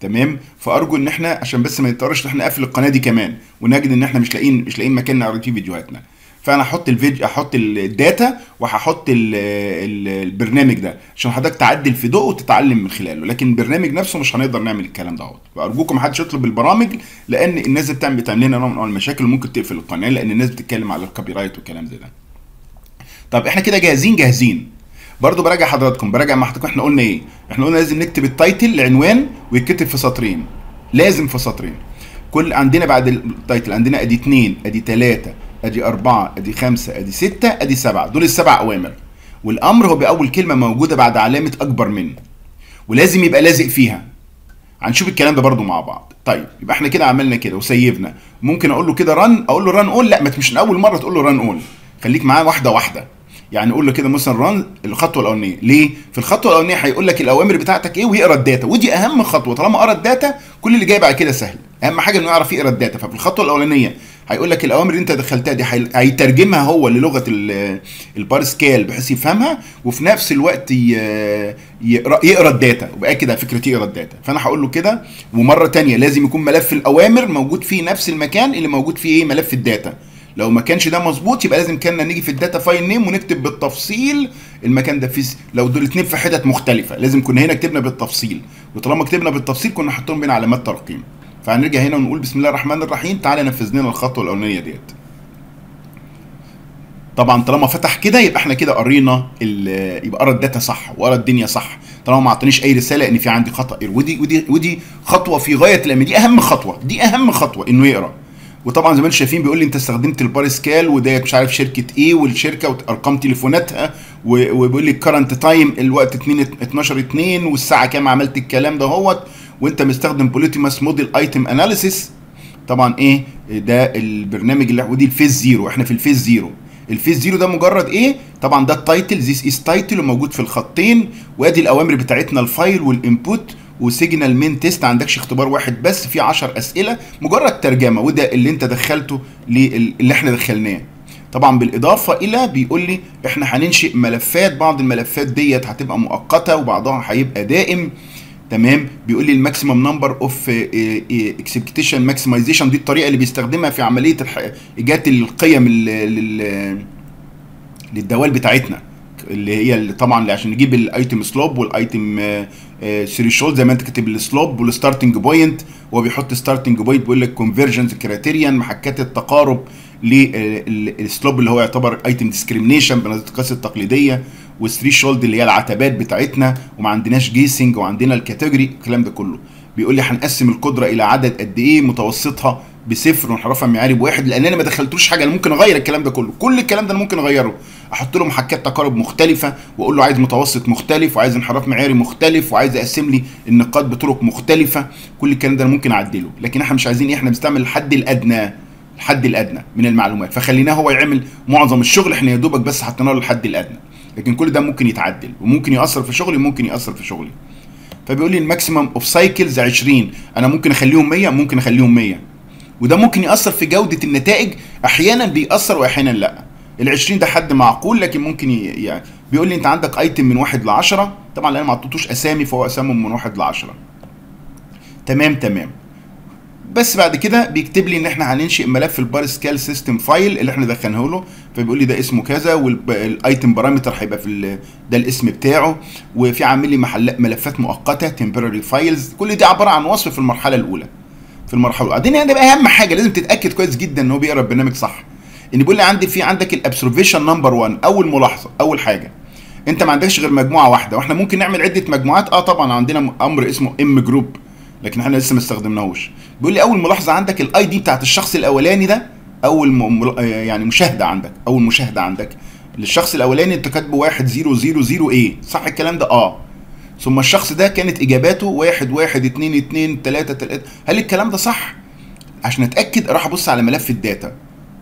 تمام فارجو ان احنا عشان بس ما نضطرش ان احنا نقفل القناه دي كمان ونجد ان احنا مش لاقيين مش لاقيين مكان نعرض فيه فيديوهاتنا فانا هحط الفيديو احط الداتا وهحط ال- ال- البرنامج ده عشان حضرتك تعدل في ضوء وتتعلم من خلاله لكن البرنامج نفسه مش هنقدر نعمل الكلام ده فارجوكم محدش يطلب البرامج لان الناس اللي بتعمل بتعمل لنا نوع من أنواع المشاكل وممكن تقفل القناه لان الناس بتتكلم على الكوبي رايت والكلام زي ده طب احنا كده جاهزين جاهزين برضو براجع حضراتكم براجع مع حضراتكم احنا قلنا ايه احنا قلنا لازم نكتب التايتل العنوان ويتكتب في سطرين لازم في سطرين كل عندنا بعد التايتل عندنا ادي اتنين ادي تلاتة ادي اربعة ادي خمسة ادي ستة ادي سبعة دول السبع اوامر والامر هو باول كلمة موجودة بعد علامة اكبر من ولازم يبقى لازق فيها هنشوف الكلام ده برضو مع بعض طيب يبقى احنا كده عملنا كده وسيبنا ممكن اقول له كده رن اقول له رن اول لا ما مش من اول مره تقول له رن اول خليك معاه واحده واحده يعني قول له كده مثلا رن الخطوه الاولانيه ليه في الخطوه الاولانيه هيقول لك الاوامر بتاعتك ايه ويقرا الداتا ودي اهم خطوه طالما قرا الداتا كل اللي جاي بعد كده سهل اهم حاجه انه يعرف يقرا الداتا ففي الخطوه الاولانيه هيقول لك الاوامر اللي انت دخلتها دي هي- هيترجمها هو للغه ال- البارسكال بحيث يفهمها وفي نفس الوقت ي- يقرا يقرا الداتا وبقى كده فكره يقرا الداتا فانا هقول له كده ومره تانية لازم يكون ملف الاوامر موجود فيه نفس المكان اللي موجود فيه ايه ملف الداتا لو ما كانش ده مظبوط يبقى لازم كنا نيجي في الداتا فايل نيم ونكتب بالتفصيل المكان ده فيه لو دول اتنين في حتت مختلفه لازم كنا هنا كتبنا بالتفصيل وطالما كتبنا بالتفصيل كنا حاطين بين علامات ترقيم فهنرجع هنا ونقول بسم الله الرحمن الرحيم تعالى نفذ لنا الخطوه الاولانيه ديت طبعا طالما فتح كده يبقى احنا كده قرينا ال- يبقى قرا الداتا صح وقرا الدنيا صح طالما ما اعطانيش اي رساله ان في عندي خطا ودي ودي ودي خطوه في غايه الاهميه دي اهم خطوه دي اهم خطوه انه يقرا وطبعا زي ما انتم شايفين بيقول لي انت استخدمت البارسكال وديت مش عارف شركه ايه والشركه وارقام تليفوناتها و- وبيقول لي الكرنت تايم الوقت 2 12 2 والساعه كام عملت الكلام ده هوت وانت مستخدم بوليتيماس موديل ايتم اناليسيس طبعا ايه ده البرنامج اللي ودي الفيز زيرو احنا في الفيز زيرو الفيز زيرو ده مجرد ايه طبعا ده التايتل ذيس از تايتل وموجود في الخطين وادي الاوامر بتاعتنا الفايل والانبوت وسيجنال مين تيست عندكش اختبار واحد بس في 10 اسئله مجرد ترجمه وده اللي انت دخلته لل- اللي احنا دخلناه طبعا بالاضافه الى بيقول لي احنا هننشئ ملفات بعض الملفات ديت هتبقى مؤقته وبعضها هيبقى دائم تمام بيقول لي الماكسيمم نمبر اوف اكسبكتيشن ماكسمايزيشن دي الطريقه اللي بيستخدمها في عمليه الح- ايجاد القيم ال- لل للدوال بتاعتنا اللي هي اللي طبعا اللي عشان نجيب الايتم سلوب والايتم ثريشولد زي ما انت كاتب السلوب والستارتنج بوينت هو بيحط ستارتنج بوينت بيقول لك كونفرجنس كريتيريان محكات التقارب للسلوب اللي هو يعتبر ايتم ديسكريميشن بالقياس التقليديه والثريشولد اللي هي العتبات بتاعتنا وما عندناش جيسنج وعندنا الكاتيجوري الكلام ده كله بيقول لي هنقسم القدره الى عدد قد ايه متوسطها بصفر وانحرافها المعياري بواحد لان انا ما دخلتلوش حاجه انا ممكن اغير الكلام ده كله كل الكلام ده انا ممكن اغيره احط له محكات تقارب مختلفه واقول له عايز متوسط مختلف وعايز انحراف معياري مختلف وعايز اقسم لي النقاط بطرق مختلفه كل الكلام ده انا ممكن اعدله لكن احنا مش عايزين ايه احنا بنستعمل الحد الادنى الحد الادنى من المعلومات فخليناه هو يعمل معظم الشغل احنا يا دوبك بس حطينا له الحد الادنى لكن كل ده ممكن يتعدل وممكن ياثر في شغلي وممكن ياثر في شغلي فبيقول لي الماكسيمم اوف سايكلز 20 انا ممكن اخليهم 100 ممكن اخليهم 100 وده ممكن ياثر في جوده النتائج احيانا بيأثر واحيانا لا ال 20 ده حد معقول لكن ممكن ي... يعني بيقول لي انت عندك ايتم من 1 ل 10 طبعا انا ما عطيتوش اسامي فهو اسامهم من 1 ل 10 تمام تمام بس بعد كده بيكتب لي ان احنا هننشئ ملف البار سكال سيستم فايل اللي احنا دخلناه له فبيقول لي ده اسمه كذا والايتم بارامتر هيبقى في ال- ده الاسم بتاعه وفي عامل لي محل ملفات مؤقته تمبرري فايلز كل دي عباره عن وصف في المرحله الاولى في المرحله الاولى بعدين ده بقى اهم حاجه لازم تتاكد كويس جدا ان هو بيقرا البرنامج صح ان بيقول لي عندي في عندك الابسرفيشن نمبر 1 اول ملاحظه اول حاجه انت ما عندكش غير مجموعه واحده واحنا ممكن نعمل عده مجموعات اه طبعا عندنا امر اسمه ام جروب لكن احنا لسه ما استخدمناهوش بيقول لي اول ملاحظه عندك الاي دي بتاعت الشخص الاولاني ده اول م... م- يعني مشاهده عندك اول مشاهده عندك للشخص الاولاني انت كاتبه 1000 ايه صح الكلام ده اه ثم الشخص ده كانت اجاباته واحد واحد اتنين اتنين تلاتة تلاتة هل الكلام ده صح؟ عشان اتاكد راح ابص على ملف الداتا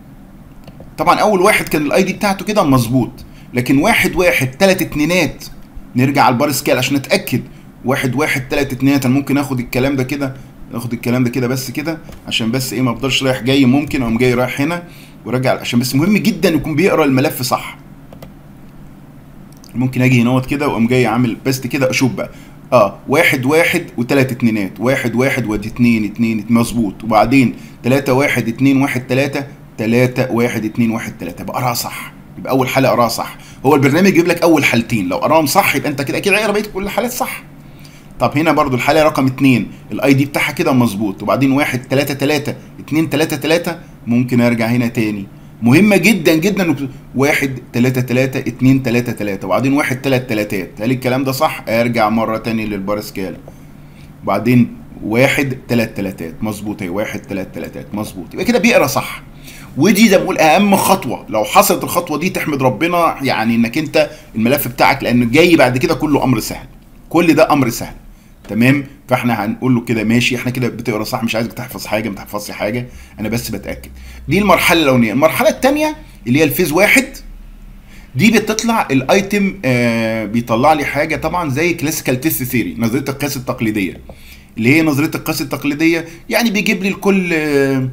طبعا اول واحد كان الاي دي بتاعته كده مظبوط لكن واحد واحد تلات اتنينات نرجع على البار سكيل عشان اتاكد واحد واحد تلات اتنينات انا ممكن اخد الكلام ده كده اخد الكلام ده كده بس كده عشان بس ايه ما افضلش رايح جاي ممكن اقوم جاي رايح هنا وراجع عشان بس مهم جدا يكون بيقرا الملف صح ممكن اجي هنا كده واقوم جاي عامل بيست كده اشوف بقى اه واحد واحد وتلات اتنينات واحد واحد وادي اتنين اتنين مظبوط وبعدين تلاتة واحد اتنين واحد تلاتة تلاتة واحد اتنين واحد تلاتة يبقى قراها صح يبقى اول حاله قراها صح هو البرنامج يجيب لك اول حالتين لو قراهم صح يبقى انت كده اكيد هيقرا بقيه كل الحالات صح طب هنا برضو الحاله رقم اتنين الاي دي بتاعها كده مظبوط وبعدين واحد تلاتة تلاتة اتنين تلاتة تلاتة ممكن ارجع هنا تاني مهمة جدا جدا واحد تلاتة تلاتة اتنين تلاتة تلاتة وبعدين واحد تلات تلاتات هل الكلام ده صح؟ ارجع مرة تاني للبارسكال وبعدين واحد تلات تلاتات مظبوط اهي واحد تلات تلاتات مظبوط يبقى كده بيقرا صح ودي زي ما بقول اهم خطوه لو حصلت الخطوه دي تحمد ربنا يعني انك انت الملف بتاعك لانه جاي بعد كده كله امر سهل كل ده امر سهل تمام فاحنا هنقول له كده ماشي احنا كده بتقرا صح مش عايزك تحفظ حاجه ما تحفظش حاجه انا بس بتاكد دي المرحله الاولانيه المرحله الثانيه اللي هي الفيز واحد دي بتطلع الايتم آه بيطلع لي حاجه طبعا زي كلاسيكال تيست ثيري نظريه القياس التقليديه اللي هي نظريه القياس التقليديه يعني بيجيب لي الكل آه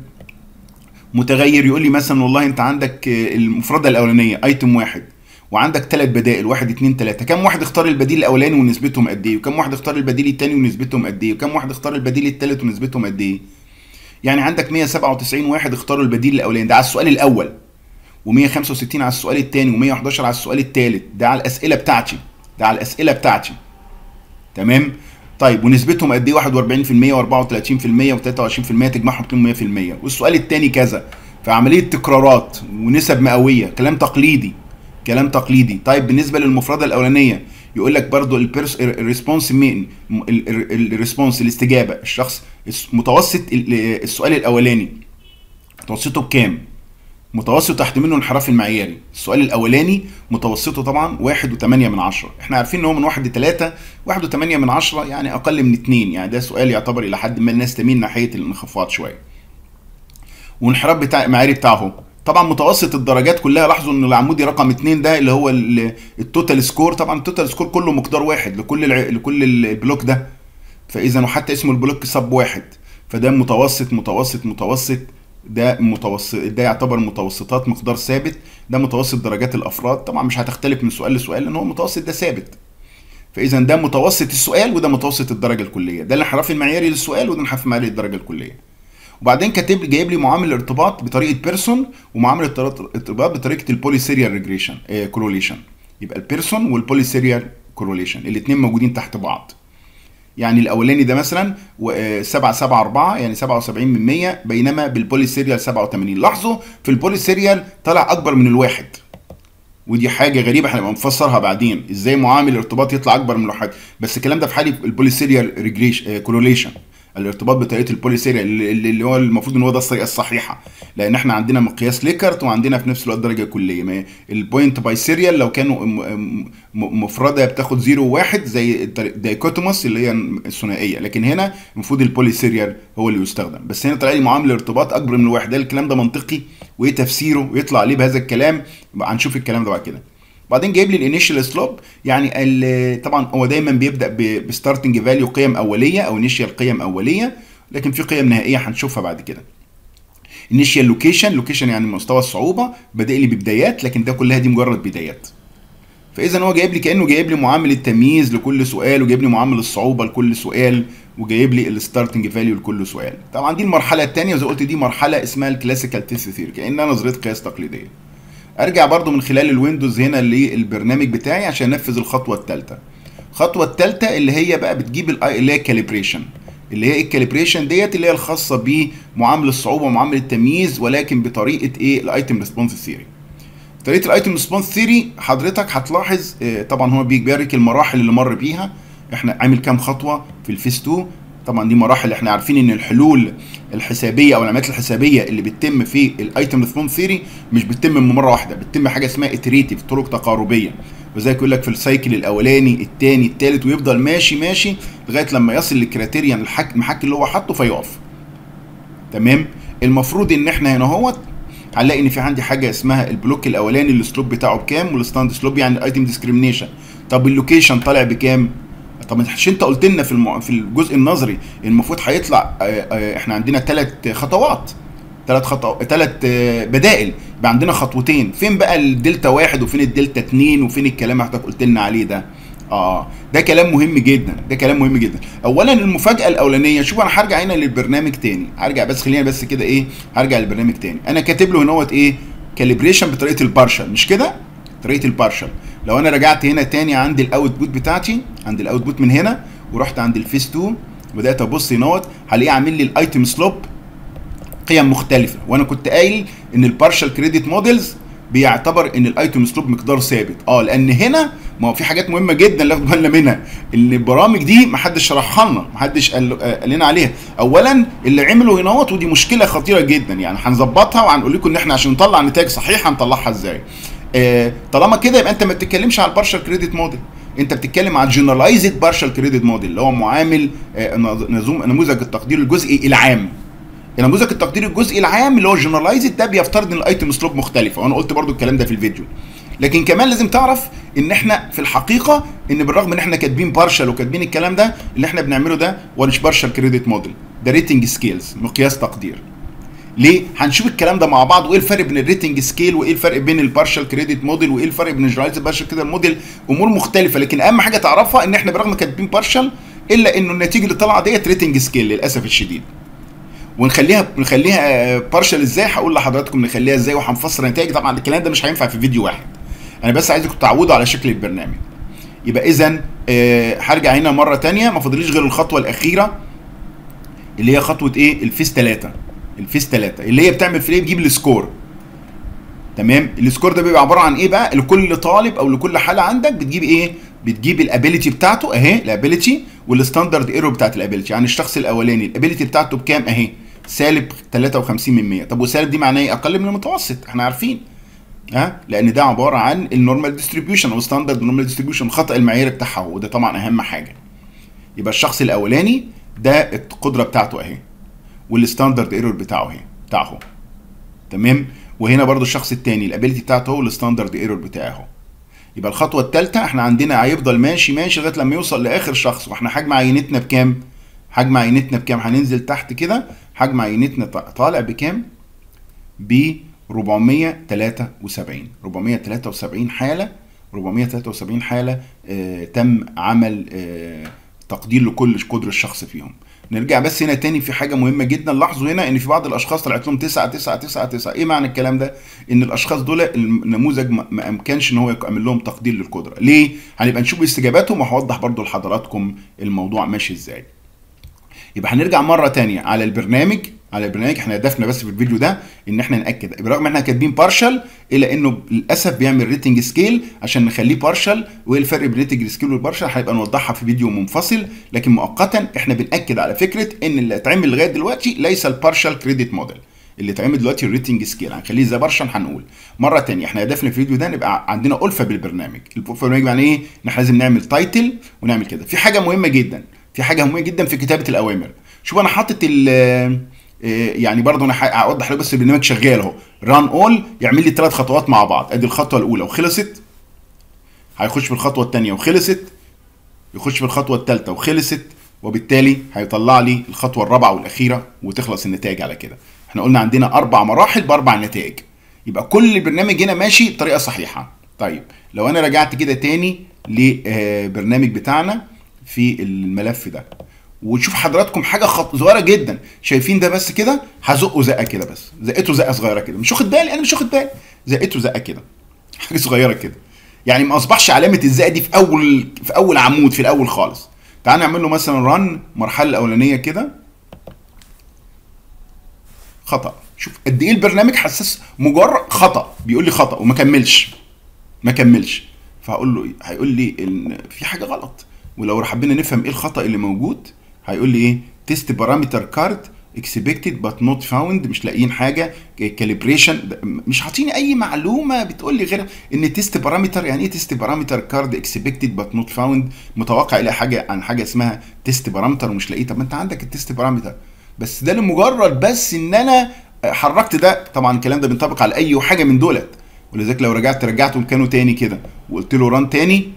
متغير يقول لي مثلا والله انت عندك آه المفرده الاولانيه ايتم واحد وعندك ثلاث بدائل واحد اتنين تلاته كم واحد اختار البديل الاولاني ونسبتهم قد ايه وكم واحد اختار البديل الثاني ونسبتهم قد ايه وكم واحد اختار البديل الثالث ونسبتهم قد ايه يعني عندك 197 واحد اختاروا البديل الاولاني ده على السؤال الاول و165 على السؤال الثاني و111 على السؤال الثالث ده على الاسئله بتاعتي ده على الاسئله بتاعتي تمام طيب ونسبتهم قد ايه 41% و34% و23% تجمعهم تكون 100% والسؤال الثاني كذا فعمليه تكرارات ونسب مئويه كلام تقليدي كلام تقليدي طيب بالنسبه للمفرده الاولانيه يقول لك برضو الريسبونس مين الريسبونس الاستجابه الشخص متوسط السؤال الاولاني متوسطه بكام متوسط تحت منه الانحراف المعياري السؤال الاولاني متوسطه طبعا واحد وثمانية من عشرة احنا عارفين ان هو من واحد لثلاثة واحد وثمانية من عشرة يعني اقل من اتنين يعني ده سؤال يعتبر الى حد ما الناس تميل ناحيه الانخفاض شويه والانحراف بتاع المعياري بتاعه طبعا متوسط الدرجات كلها لاحظوا ان العمودي رقم اتنين ده اللي هو التوتال سكور طبعا التوتال سكور كله مقدار واحد لكل الع... لكل البلوك ده فاذا وحتى اسمه البلوك سب واحد فده متوسط متوسط متوسط ده متوسط ده يعتبر متوسطات مقدار ثابت ده متوسط درجات الافراد طبعا مش هتختلف من سؤال لسؤال لان هو المتوسط ده ثابت فاذا ده متوسط السؤال وده متوسط الدرجه الكليه ده الانحراف المعياري للسؤال وده الانحراف المعياري للدرجه الكليه وبعدين كاتب لي جايب لي معامل ارتباط بطريقه بيرسون ومعامل ارتباط بطريقه البولي سيريال ريجريشن كوروليشن يبقى البيرسون والبولي سيريال كوروليشن الاثنين موجودين تحت بعض يعني الاولاني ده مثلا 7 7 4 يعني 77 من 100 بينما بالبولي سيريال 87 لاحظوا في البولي سيريال طلع اكبر من الواحد ودي حاجه غريبه هنبقى نفسرها بعدين ازاي معامل الارتباط يطلع اكبر من الواحد بس الكلام ده في حاله البولي سيريال ريجريشن كوروليشن الارتباط بطريقه البوليسيريا اللي هو المفروض ان هو ده الطريقه الصحيحه لان احنا عندنا مقياس ليكرت وعندنا في نفس الوقت درجه كليه ما البوينت باي سيريال لو كانوا مفرده بتاخد 0 و1 زي دايكوتوموس اللي هي الثنائيه لكن هنا المفروض البوليسيريال هو اللي يستخدم بس هنا طلع لي معامل ارتباط اكبر من الواحد هل الكلام ده منطقي وايه تفسيره ويطلع عليه بهذا الكلام هنشوف الكلام ده بعد كده بعدين جايب لي الانيشال سلوب يعني طبعا هو دايما بيبدا بستارتنج فاليو قيم اوليه او انيشال قيم اوليه لكن في قيم نهائيه هنشوفها بعد كده انيشال لوكيشن لوكيشن يعني مستوى الصعوبه بادئ لي ببدايات لكن ده كلها دي مجرد بدايات فاذا هو جايب لي كانه جايب لي معامل التمييز لكل سؤال وجايب لي معامل الصعوبه لكل سؤال وجايب لي الستارتنج فاليو لكل سؤال طبعا دي المرحله الثانيه زي قلت دي مرحله اسمها الكلاسيكال تيست ثيوري كانها نظريه قياس تقليديه ارجع برضو من خلال الويندوز هنا للبرنامج بتاعي عشان انفذ الخطوه الثالثه الخطوه الثالثه اللي هي بقى بتجيب اللي هي كاليبريشن اللي هي الكاليبريشن ديت اللي هي الخاصه بمعامل الصعوبه ومعامل التمييز ولكن بطريقه ايه الايتم ريسبونس ثيوري طريقه الايتم ريسبونس ثيوري حضرتك هتلاحظ طبعا هو بيبارك المراحل اللي مر بيها احنا عامل كام خطوه في الفيس 2 طبعا دي مراحل احنا عارفين ان الحلول الحسابيه او العمليات الحسابيه اللي بتتم في الايتم ريسبونس ثيوري مش بتتم من مره واحده بتتم حاجه اسمها اتريتيف طرق تقاربيه وزي يقول لك في السايكل الاولاني الثاني الثالث ويفضل ماشي ماشي لغايه لما يصل للكريتيريان المحك اللي هو حاطه فيقف تمام المفروض ان احنا هنا اهوت هنلاقي ان في عندي حاجه اسمها البلوك الاولاني السلوب بتاعه بكام والستاند سلوب يعني الايتم ديسكريميشن طب اللوكيشن طالع بكام طب مش انت قلت لنا في الم... في الجزء النظري المفروض هيطلع احنا عندنا ثلاث خطوات ثلاث خطو ثلاث بدائل يبقى عندنا خطوتين فين بقى الدلتا واحد وفين الدلتا اتنين وفين الكلام اللي حضرتك قلت لنا عليه ده اه ده كلام مهم جدا ده كلام مهم جدا اولا المفاجاه الاولانيه شوف انا هرجع هنا للبرنامج تاني هرجع بس خلينا بس كده ايه هرجع للبرنامج تاني انا كاتب له هنا ايه كاليبريشن بطريقه البارشل مش كده طريقه البارشل لو انا رجعت هنا تاني عند الاوتبوت بتاعتي عند الاوتبوت من هنا ورحت عند الفيس 2 وبدات ابص هنا هلاقيه عامل لي الايتم سلوب قيم مختلفه وانا كنت قايل ان البارشل كريدت موديلز بيعتبر ان الايتم سلوب مقدار ثابت اه لان هنا ما هو في حاجات مهمه جدا ناخد بالنا منها ان البرامج دي ما حدش شرحها لنا ما حدش قال قال لنا عليها اولا اللي عملوا هنا ودي مشكله خطيره جدا يعني هنظبطها وهنقول لكم ان احنا عشان نطلع نتائج صحيحه هنطلعها ازاي آه طالما كده يبقى انت ما بتتكلمش على البارشل كريدت موديل انت بتتكلم على الجنرالايزد بارشل كريدت موديل اللي هو معامل آه نموذج التقدير الجزئي العام نموذج التقدير الجزئي العام اللي هو الجنرالايزد ده بيفترض ان الايتم سلوب مختلفه وانا قلت برضو الكلام ده في الفيديو لكن كمان لازم تعرف ان احنا في الحقيقه ان بالرغم ان احنا كاتبين بارشل وكاتبين الكلام ده اللي احنا بنعمله ده هو مش بارشل كريدت موديل ده ريتنج سكيلز مقياس تقدير ليه؟ هنشوف الكلام ده مع بعض وايه الفرق بين الريتنج سكيل وايه الفرق بين البارشل كريدت موديل وايه الفرق بين الجنرالايزد بارشل كريدت موديل امور مختلفه لكن اهم حاجه تعرفها ان احنا بالرغم كاتبين بارشل الا انه النتيجه اللي طالعه ديت ريتنج سكيل للاسف الشديد ونخليها نخليها بارشل ازاي هقول لحضراتكم نخليها ازاي وهنفسر النتائج طبعا الكلام ده مش هينفع في فيديو واحد انا بس عايزكم تعودوا على شكل البرنامج يبقى اذا آه هرجع هنا مره تانية ما فاضليش غير الخطوه الاخيره اللي هي خطوه ايه الفيس 3 الفيس 3 اللي هي بتعمل في ايه بتجيب السكور تمام السكور ده بيبقى عباره عن ايه بقى لكل طالب او لكل حاله عندك بتجيب ايه بتجيب الابيليتي بتاعته اهي الابيليتي والستاندرد ايرور بتاعت الابيليتي يعني الشخص الاولاني الابيليتي بتاعته بكام اهي سالب 53 من 100 طب وسالب دي معناه ايه اقل من المتوسط احنا عارفين ها لان ده عباره عن النورمال ديستريبيوشن او ستاندرد نورمال ديستريبيوشن الخطا المعياري بتاعها وده طبعا اهم حاجه يبقى الشخص الاولاني ده القدره بتاعته اهي والستاندرد ايرور بتاعه اهي بتاعه تمام وهنا برضو الشخص الثاني الابيليتي بتاعته هو الستاندرد ايرور بتاعه يبقى الخطوه الثالثه احنا عندنا هيفضل ماشي ماشي لغايه لما يوصل لاخر شخص واحنا حجم عينتنا بكام حجم عينتنا بكام هننزل تحت كده حجم عينتنا طالع بكام ب 473 473 حاله 473 حاله آه تم عمل آه تقدير لكل قدر الشخص فيهم نرجع بس هنا تاني في حاجه مهمه جدا لاحظوا هنا ان في بعض الاشخاص طلعت لهم 9 9 9 9 ايه معنى الكلام ده ان الاشخاص دول النموذج ما امكنش ان هو يعمل لهم تقدير للقدره ليه هنبقى نشوف استجاباتهم وهوضح برضو لحضراتكم الموضوع ماشي ازاي يبقى هنرجع مره تانية على البرنامج على البرنامج احنا هدفنا بس في الفيديو ده ان احنا ناكد برغم ان احنا كاتبين بارشل الا انه للاسف بيعمل ريتنج سكيل عشان نخليه بارشل وايه الفرق بين الريتنج سكيل والبارشل هيبقى نوضحها في فيديو منفصل لكن مؤقتا احنا بناكد على فكره ان اللي اتعمل لغايه دلوقتي ليس البارشل كريدت موديل اللي اتعمل دلوقتي الريتنج سكيل هنخليه زي بارشل هنقول مره تانية احنا هدفنا في الفيديو ده نبقى عندنا الفه بالبرنامج الالفه بالبرنامج يعني ايه ان احنا لازم نعمل تايتل ونعمل كده في حاجه مهمه جدا في حاجه مهمه جدا في كتابه الاوامر شوف انا حاطط ال يعني برضه انا هوضح لك بس البرنامج شغال اهو ران اول يعمل لي ثلاث خطوات مع بعض ادي الخطوه الاولى وخلصت هيخش في الخطوه الثانيه وخلصت يخش في الخطوه الثالثه وخلصت وبالتالي هيطلع لي الخطوه الرابعه والاخيره وتخلص النتائج على كده احنا قلنا عندنا اربع مراحل باربع نتائج يبقى كل البرنامج هنا ماشي بطريقه صحيحه طيب لو انا رجعت كده تاني للبرنامج بتاعنا في الملف ده وتشوف حضراتكم حاجه خط صغيره جدا شايفين ده بس كده هزقه زقه كده بس زقته زقه صغيره كده مش واخد بالي انا مش واخد بالي زقته زقه كده حاجه صغيره كده يعني ما اصبحش علامه الزقه دي في اول في اول عمود في الاول خالص تعال نعمل له مثلا رن المرحله الاولانيه كده خطا شوف قد ايه البرنامج حساس مجرد خطا بيقول لي خطا وما كملش ما كملش فهقول له هيقول لي ان في حاجه غلط ولو حبينا نفهم ايه الخطا اللي موجود هيقول لي ايه تيست بارامتر كارد اكسبكتد بات نوت فاوند مش لاقيين حاجه كاليبريشن مش عاطيني اي معلومه بتقول لي غير ان تيست بارامتر يعني ايه تيست بارامتر كارد اكسبكتد بات نوت فاوند متوقع الاقي حاجه عن حاجه اسمها تيست بارامتر ومش لاقيه طب ما انت عندك التيست بارامتر بس ده لمجرد بس ان انا حركت ده طبعا الكلام ده بينطبق على اي حاجه من دولت ولذلك لو رجعت رجعته مكانه تاني كده وقلت له ران تاني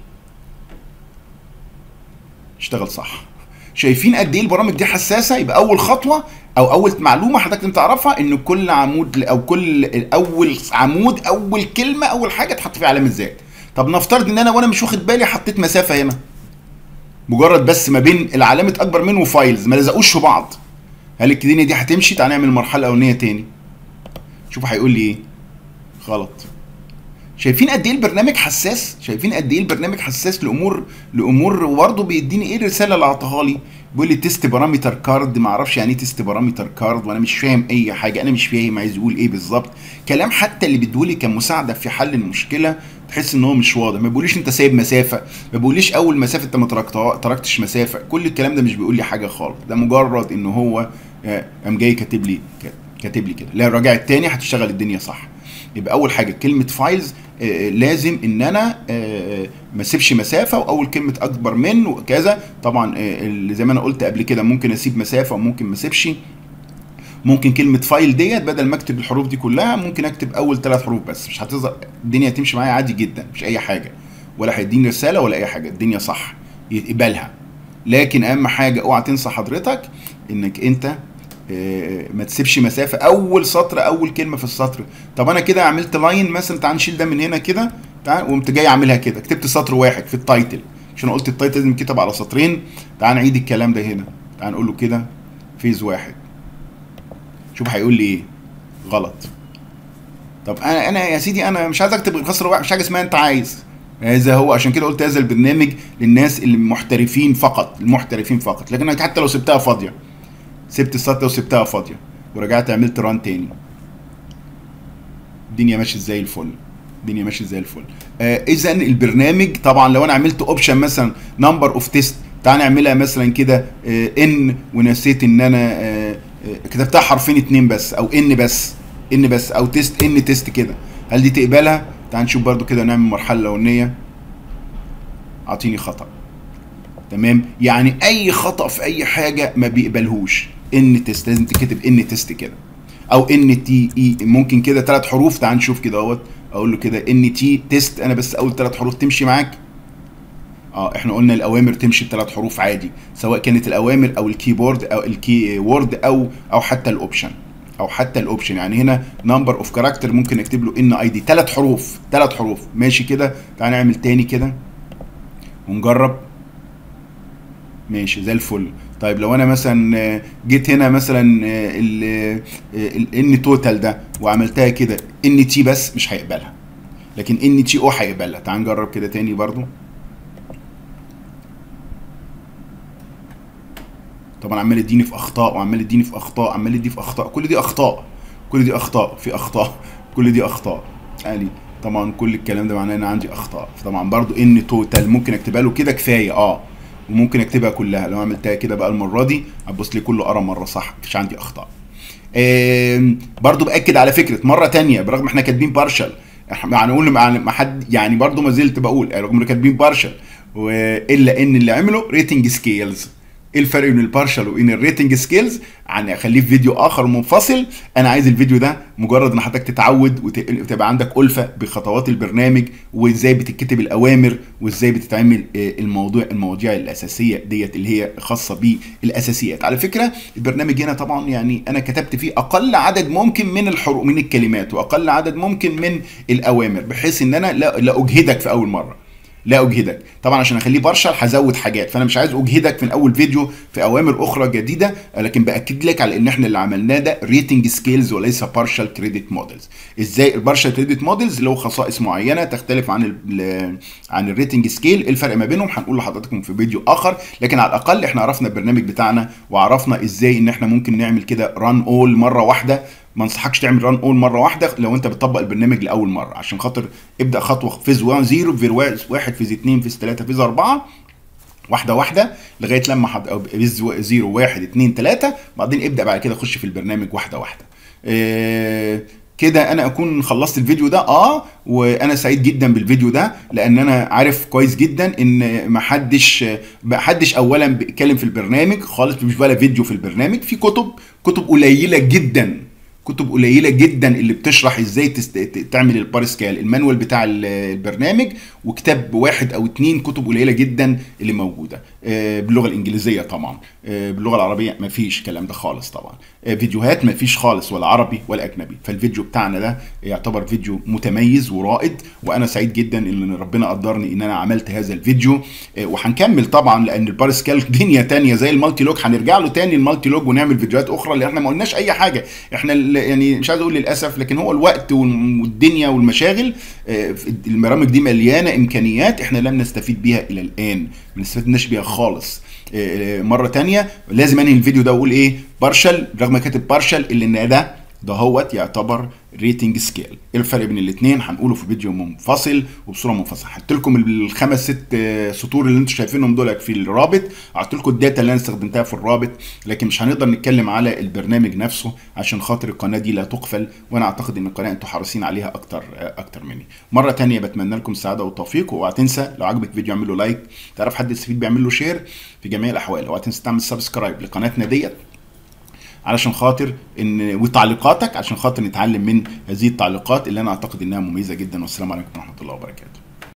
اشتغل صح شايفين قد ايه البرامج دي حساسه يبقى اول خطوه او اول معلومه حضرتك لازم تعرفها ان كل عمود او كل اول عمود اول كلمه اول حاجه تحط فيها علامه زائد طب نفترض ان انا وانا مش واخد بالي حطيت مسافه هنا مجرد بس ما بين العلامه اكبر من وفايلز ما لزقوش في بعض هل الدنيا دي هتمشي تعالى نعمل المرحله الاولانيه تاني شوف هيقول لي ايه غلط شايفين قد ايه البرنامج حساس شايفين قد ايه البرنامج حساس لامور لامور وبرضه بيديني ايه الرساله اللي اعطاها لي بيقول لي تيست بارامتر كارد ما اعرفش يعني ايه تيست بارامتر كارد وانا مش فاهم اي حاجه انا مش فاهم عايز يقول ايه بالظبط كلام حتى اللي بيدولي كمساعده في حل المشكله تحس ان هو مش واضح ما بيقوليش انت سايب مسافه ما بيقوليش اول مسافه انت ما تركتها تركتش مسافه كل الكلام ده مش بيقول لي حاجه خالص ده مجرد ان هو قام جاي كاتب لي كاتب لي كده لا الراجع التاني هتشتغل الدنيا صح يبقى اول حاجه كلمه فايلز آه لازم ان انا آه ما اسيبش مسافه واول كلمه اكبر من وكذا طبعا آه زي ما انا قلت قبل كده ممكن اسيب مسافه وممكن ما اسيبش ممكن كلمه فايل ديت بدل ما اكتب الحروف دي كلها ممكن اكتب اول ثلاث حروف بس مش هتظهر الدنيا هتمشي معايا عادي جدا مش اي حاجه ولا هيديني رساله ولا اي حاجه الدنيا صح يقبلها لكن اهم حاجه اوعى تنسى حضرتك انك انت ما تسيبش مسافه اول سطر اول كلمه في السطر طب انا كده عملت لاين مثلا تعال نشيل ده من هنا كده تعال وقمت جاي عاملها كده كتبت سطر واحد في التايتل عشان قلت التايتل لازم يتكتب على سطرين تعال نعيد الكلام ده هنا تعال نقول له كده فيز واحد شوف هيقول لي ايه غلط طب انا انا يا سيدي انا مش عايز اكتب غير سطر واحد مش حاجه اسمها انت عايز هذا هو عشان كده قلت هذا البرنامج للناس المحترفين فقط المحترفين فقط لكن حتى لو سبتها فاضيه سبت السطر وسبتها فاضيه ورجعت عملت ران تاني الدنيا ماشيه زي الفل الدنيا ماشيه زي الفل آه اذا البرنامج طبعا لو انا عملت اوبشن مثلا نمبر اوف تيست تعال نعملها مثلا كده آه ان ونسيت ان انا آه آه كتبتها حرفين اتنين بس او ان بس ان بس او تيست ان تيست كده هل دي تقبلها تعال نشوف برضو كده نعمل المرحله الاولانيه اعطيني خطأ تمام يعني اي خطا في اي حاجه ما بيقبلهوش ان تيست لازم تكتب ان تيست كده او ان تي اي ممكن كده ثلاث حروف تعال نشوف كده اهوت اقول له كده ان تي تيست انا بس اول ثلاث حروف تمشي معاك اه احنا قلنا الاوامر تمشي بثلاث حروف عادي سواء كانت الاوامر او الكيبورد او الكي وورد او او حتى الاوبشن او حتى الاوبشن يعني هنا نمبر اوف كاركتر ممكن اكتب له ان اي دي ثلاث حروف ثلاث حروف ماشي كده تعال نعمل تاني كده ونجرب ماشي زي الفل طيب لو انا مثلا جيت هنا مثلا الان توتال ده وعملتها كده ان تي بس مش هيقبلها لكن ان تي او هيقبلها تعال نجرب كده تاني برضو طبعا عمال يديني في اخطاء وعمال يديني في اخطاء عمال يديني في اخطاء كل دي اخطاء كل دي اخطاء في اخطاء كل دي اخطاء يعني طبعا كل الكلام ده معناه ان عندي اخطاء فطبعا برضو ان توتال ممكن اكتبها له كده كفايه اه وممكن اكتبها كلها لو عملتها كده بقى المره دي هتبص لي كله قرا مره صح مفيش عندي اخطاء برضو باكد على فكره مره تانية برغم احنا كاتبين بارشل يعني اقول ما حد يعني برضو ما زلت بقول رغم ان كاتبين بارشل الا ان اللي عمله ريتنج سكيلز ايه الفرق بين البارشل وبين الريتنج سكيلز يعني اخليه في فيديو اخر منفصل انا عايز الفيديو ده مجرد ان حضرتك تتعود وتبقى عندك الفه بخطوات البرنامج وازاي بتتكتب الاوامر وازاي بتتعمل الموضوع المواضيع الاساسيه ديت اللي هي خاصه بالاساسيات على فكره البرنامج هنا طبعا يعني انا كتبت فيه اقل عدد ممكن من الحروف من الكلمات واقل عدد ممكن من الاوامر بحيث ان انا لا, لا اجهدك في اول مره لا اجهدك طبعا عشان اخليه بارشل هزود حاجات فانا مش عايز اجهدك من اول فيديو في اوامر اخرى جديده لكن باكد لك على ان احنا اللي عملناه ده ريتنج سكيلز وليس بارشل كريدت موديلز ازاي البارشل كريدت موديلز له خصائص معينه تختلف عن ال عن الريتنج سكيل الفرق ما بينهم هنقول لحضراتكم في فيديو اخر لكن على الاقل احنا عرفنا البرنامج بتاعنا وعرفنا ازاي ان احنا ممكن نعمل كده ران اول مره واحده ما انصحكش تعمل ران اول مره واحده لو انت بتطبق البرنامج لاول مره عشان خاطر ابدا خطوه فيز 1 0 فيز 1 فيز 2 فيز 3 فيز 4 واحده واحده لغايه لما حد فيز 0 1 2 3 بعدين ابدا بعد كده خش في البرنامج واحده واحده إيه كده انا اكون خلصت الفيديو ده اه وانا سعيد جدا بالفيديو ده لان انا عارف كويس جدا ان ما حدش ما حدش اولا بيتكلم في البرنامج خالص مش ولا فيديو في البرنامج في كتب كتب قليله جدا كتب قليله جدا اللي بتشرح ازاي تست... تعمل البارسكال المانوال بتاع البرنامج وكتاب واحد او اتنين كتب قليله جدا اللي موجوده باللغه الانجليزيه طبعا باللغه العربيه ما فيش الكلام ده خالص طبعا فيديوهات ما فيش خالص ولا عربي ولا اجنبي فالفيديو بتاعنا ده يعتبر فيديو متميز ورائد وانا سعيد جدا ان ربنا قدرني ان انا عملت هذا الفيديو وهنكمل طبعا لان البارسكال دنيا تانية زي المالتي لوج هنرجع له تاني المالتي لوج ونعمل فيديوهات اخرى لان احنا ما قلناش اي حاجه احنا يعني مش عايز اقول للاسف لكن هو الوقت والدنيا والمشاغل البرامج دي مليانه امكانيات احنا لم نستفيد بيها الى الان ما استفدناش بيها خالص مره تانية لازم انهي الفيديو ده واقول ايه بارشل رغم كاتب بارشل اللي ان ده ده هوت يعتبر ريتنج سكيل ايه الفرق بين الاثنين هنقوله في فيديو منفصل وبصوره منفصله هحط لكم الخمس ست سطور اللي انتم شايفينهم دول في الرابط هحط لكم الداتا اللي انا استخدمتها في الرابط لكن مش هنقدر نتكلم على البرنامج نفسه عشان خاطر القناه دي لا تقفل وانا اعتقد ان القناه انتم حريصين عليها اكتر اكتر مني مره تانية بتمنى لكم السعاده والتوفيق واوعى تنسى لو عجبك الفيديو اعمل له لايك تعرف حد يستفيد بيعمل له شير في جميع الاحوال اوعى تنسى تعمل سبسكرايب لقناتنا ديت علشان خاطر ان وتعليقاتك عشان خاطر نتعلم من هذه التعليقات اللي انا اعتقد انها مميزه جدا والسلام عليكم ورحمه الله وبركاته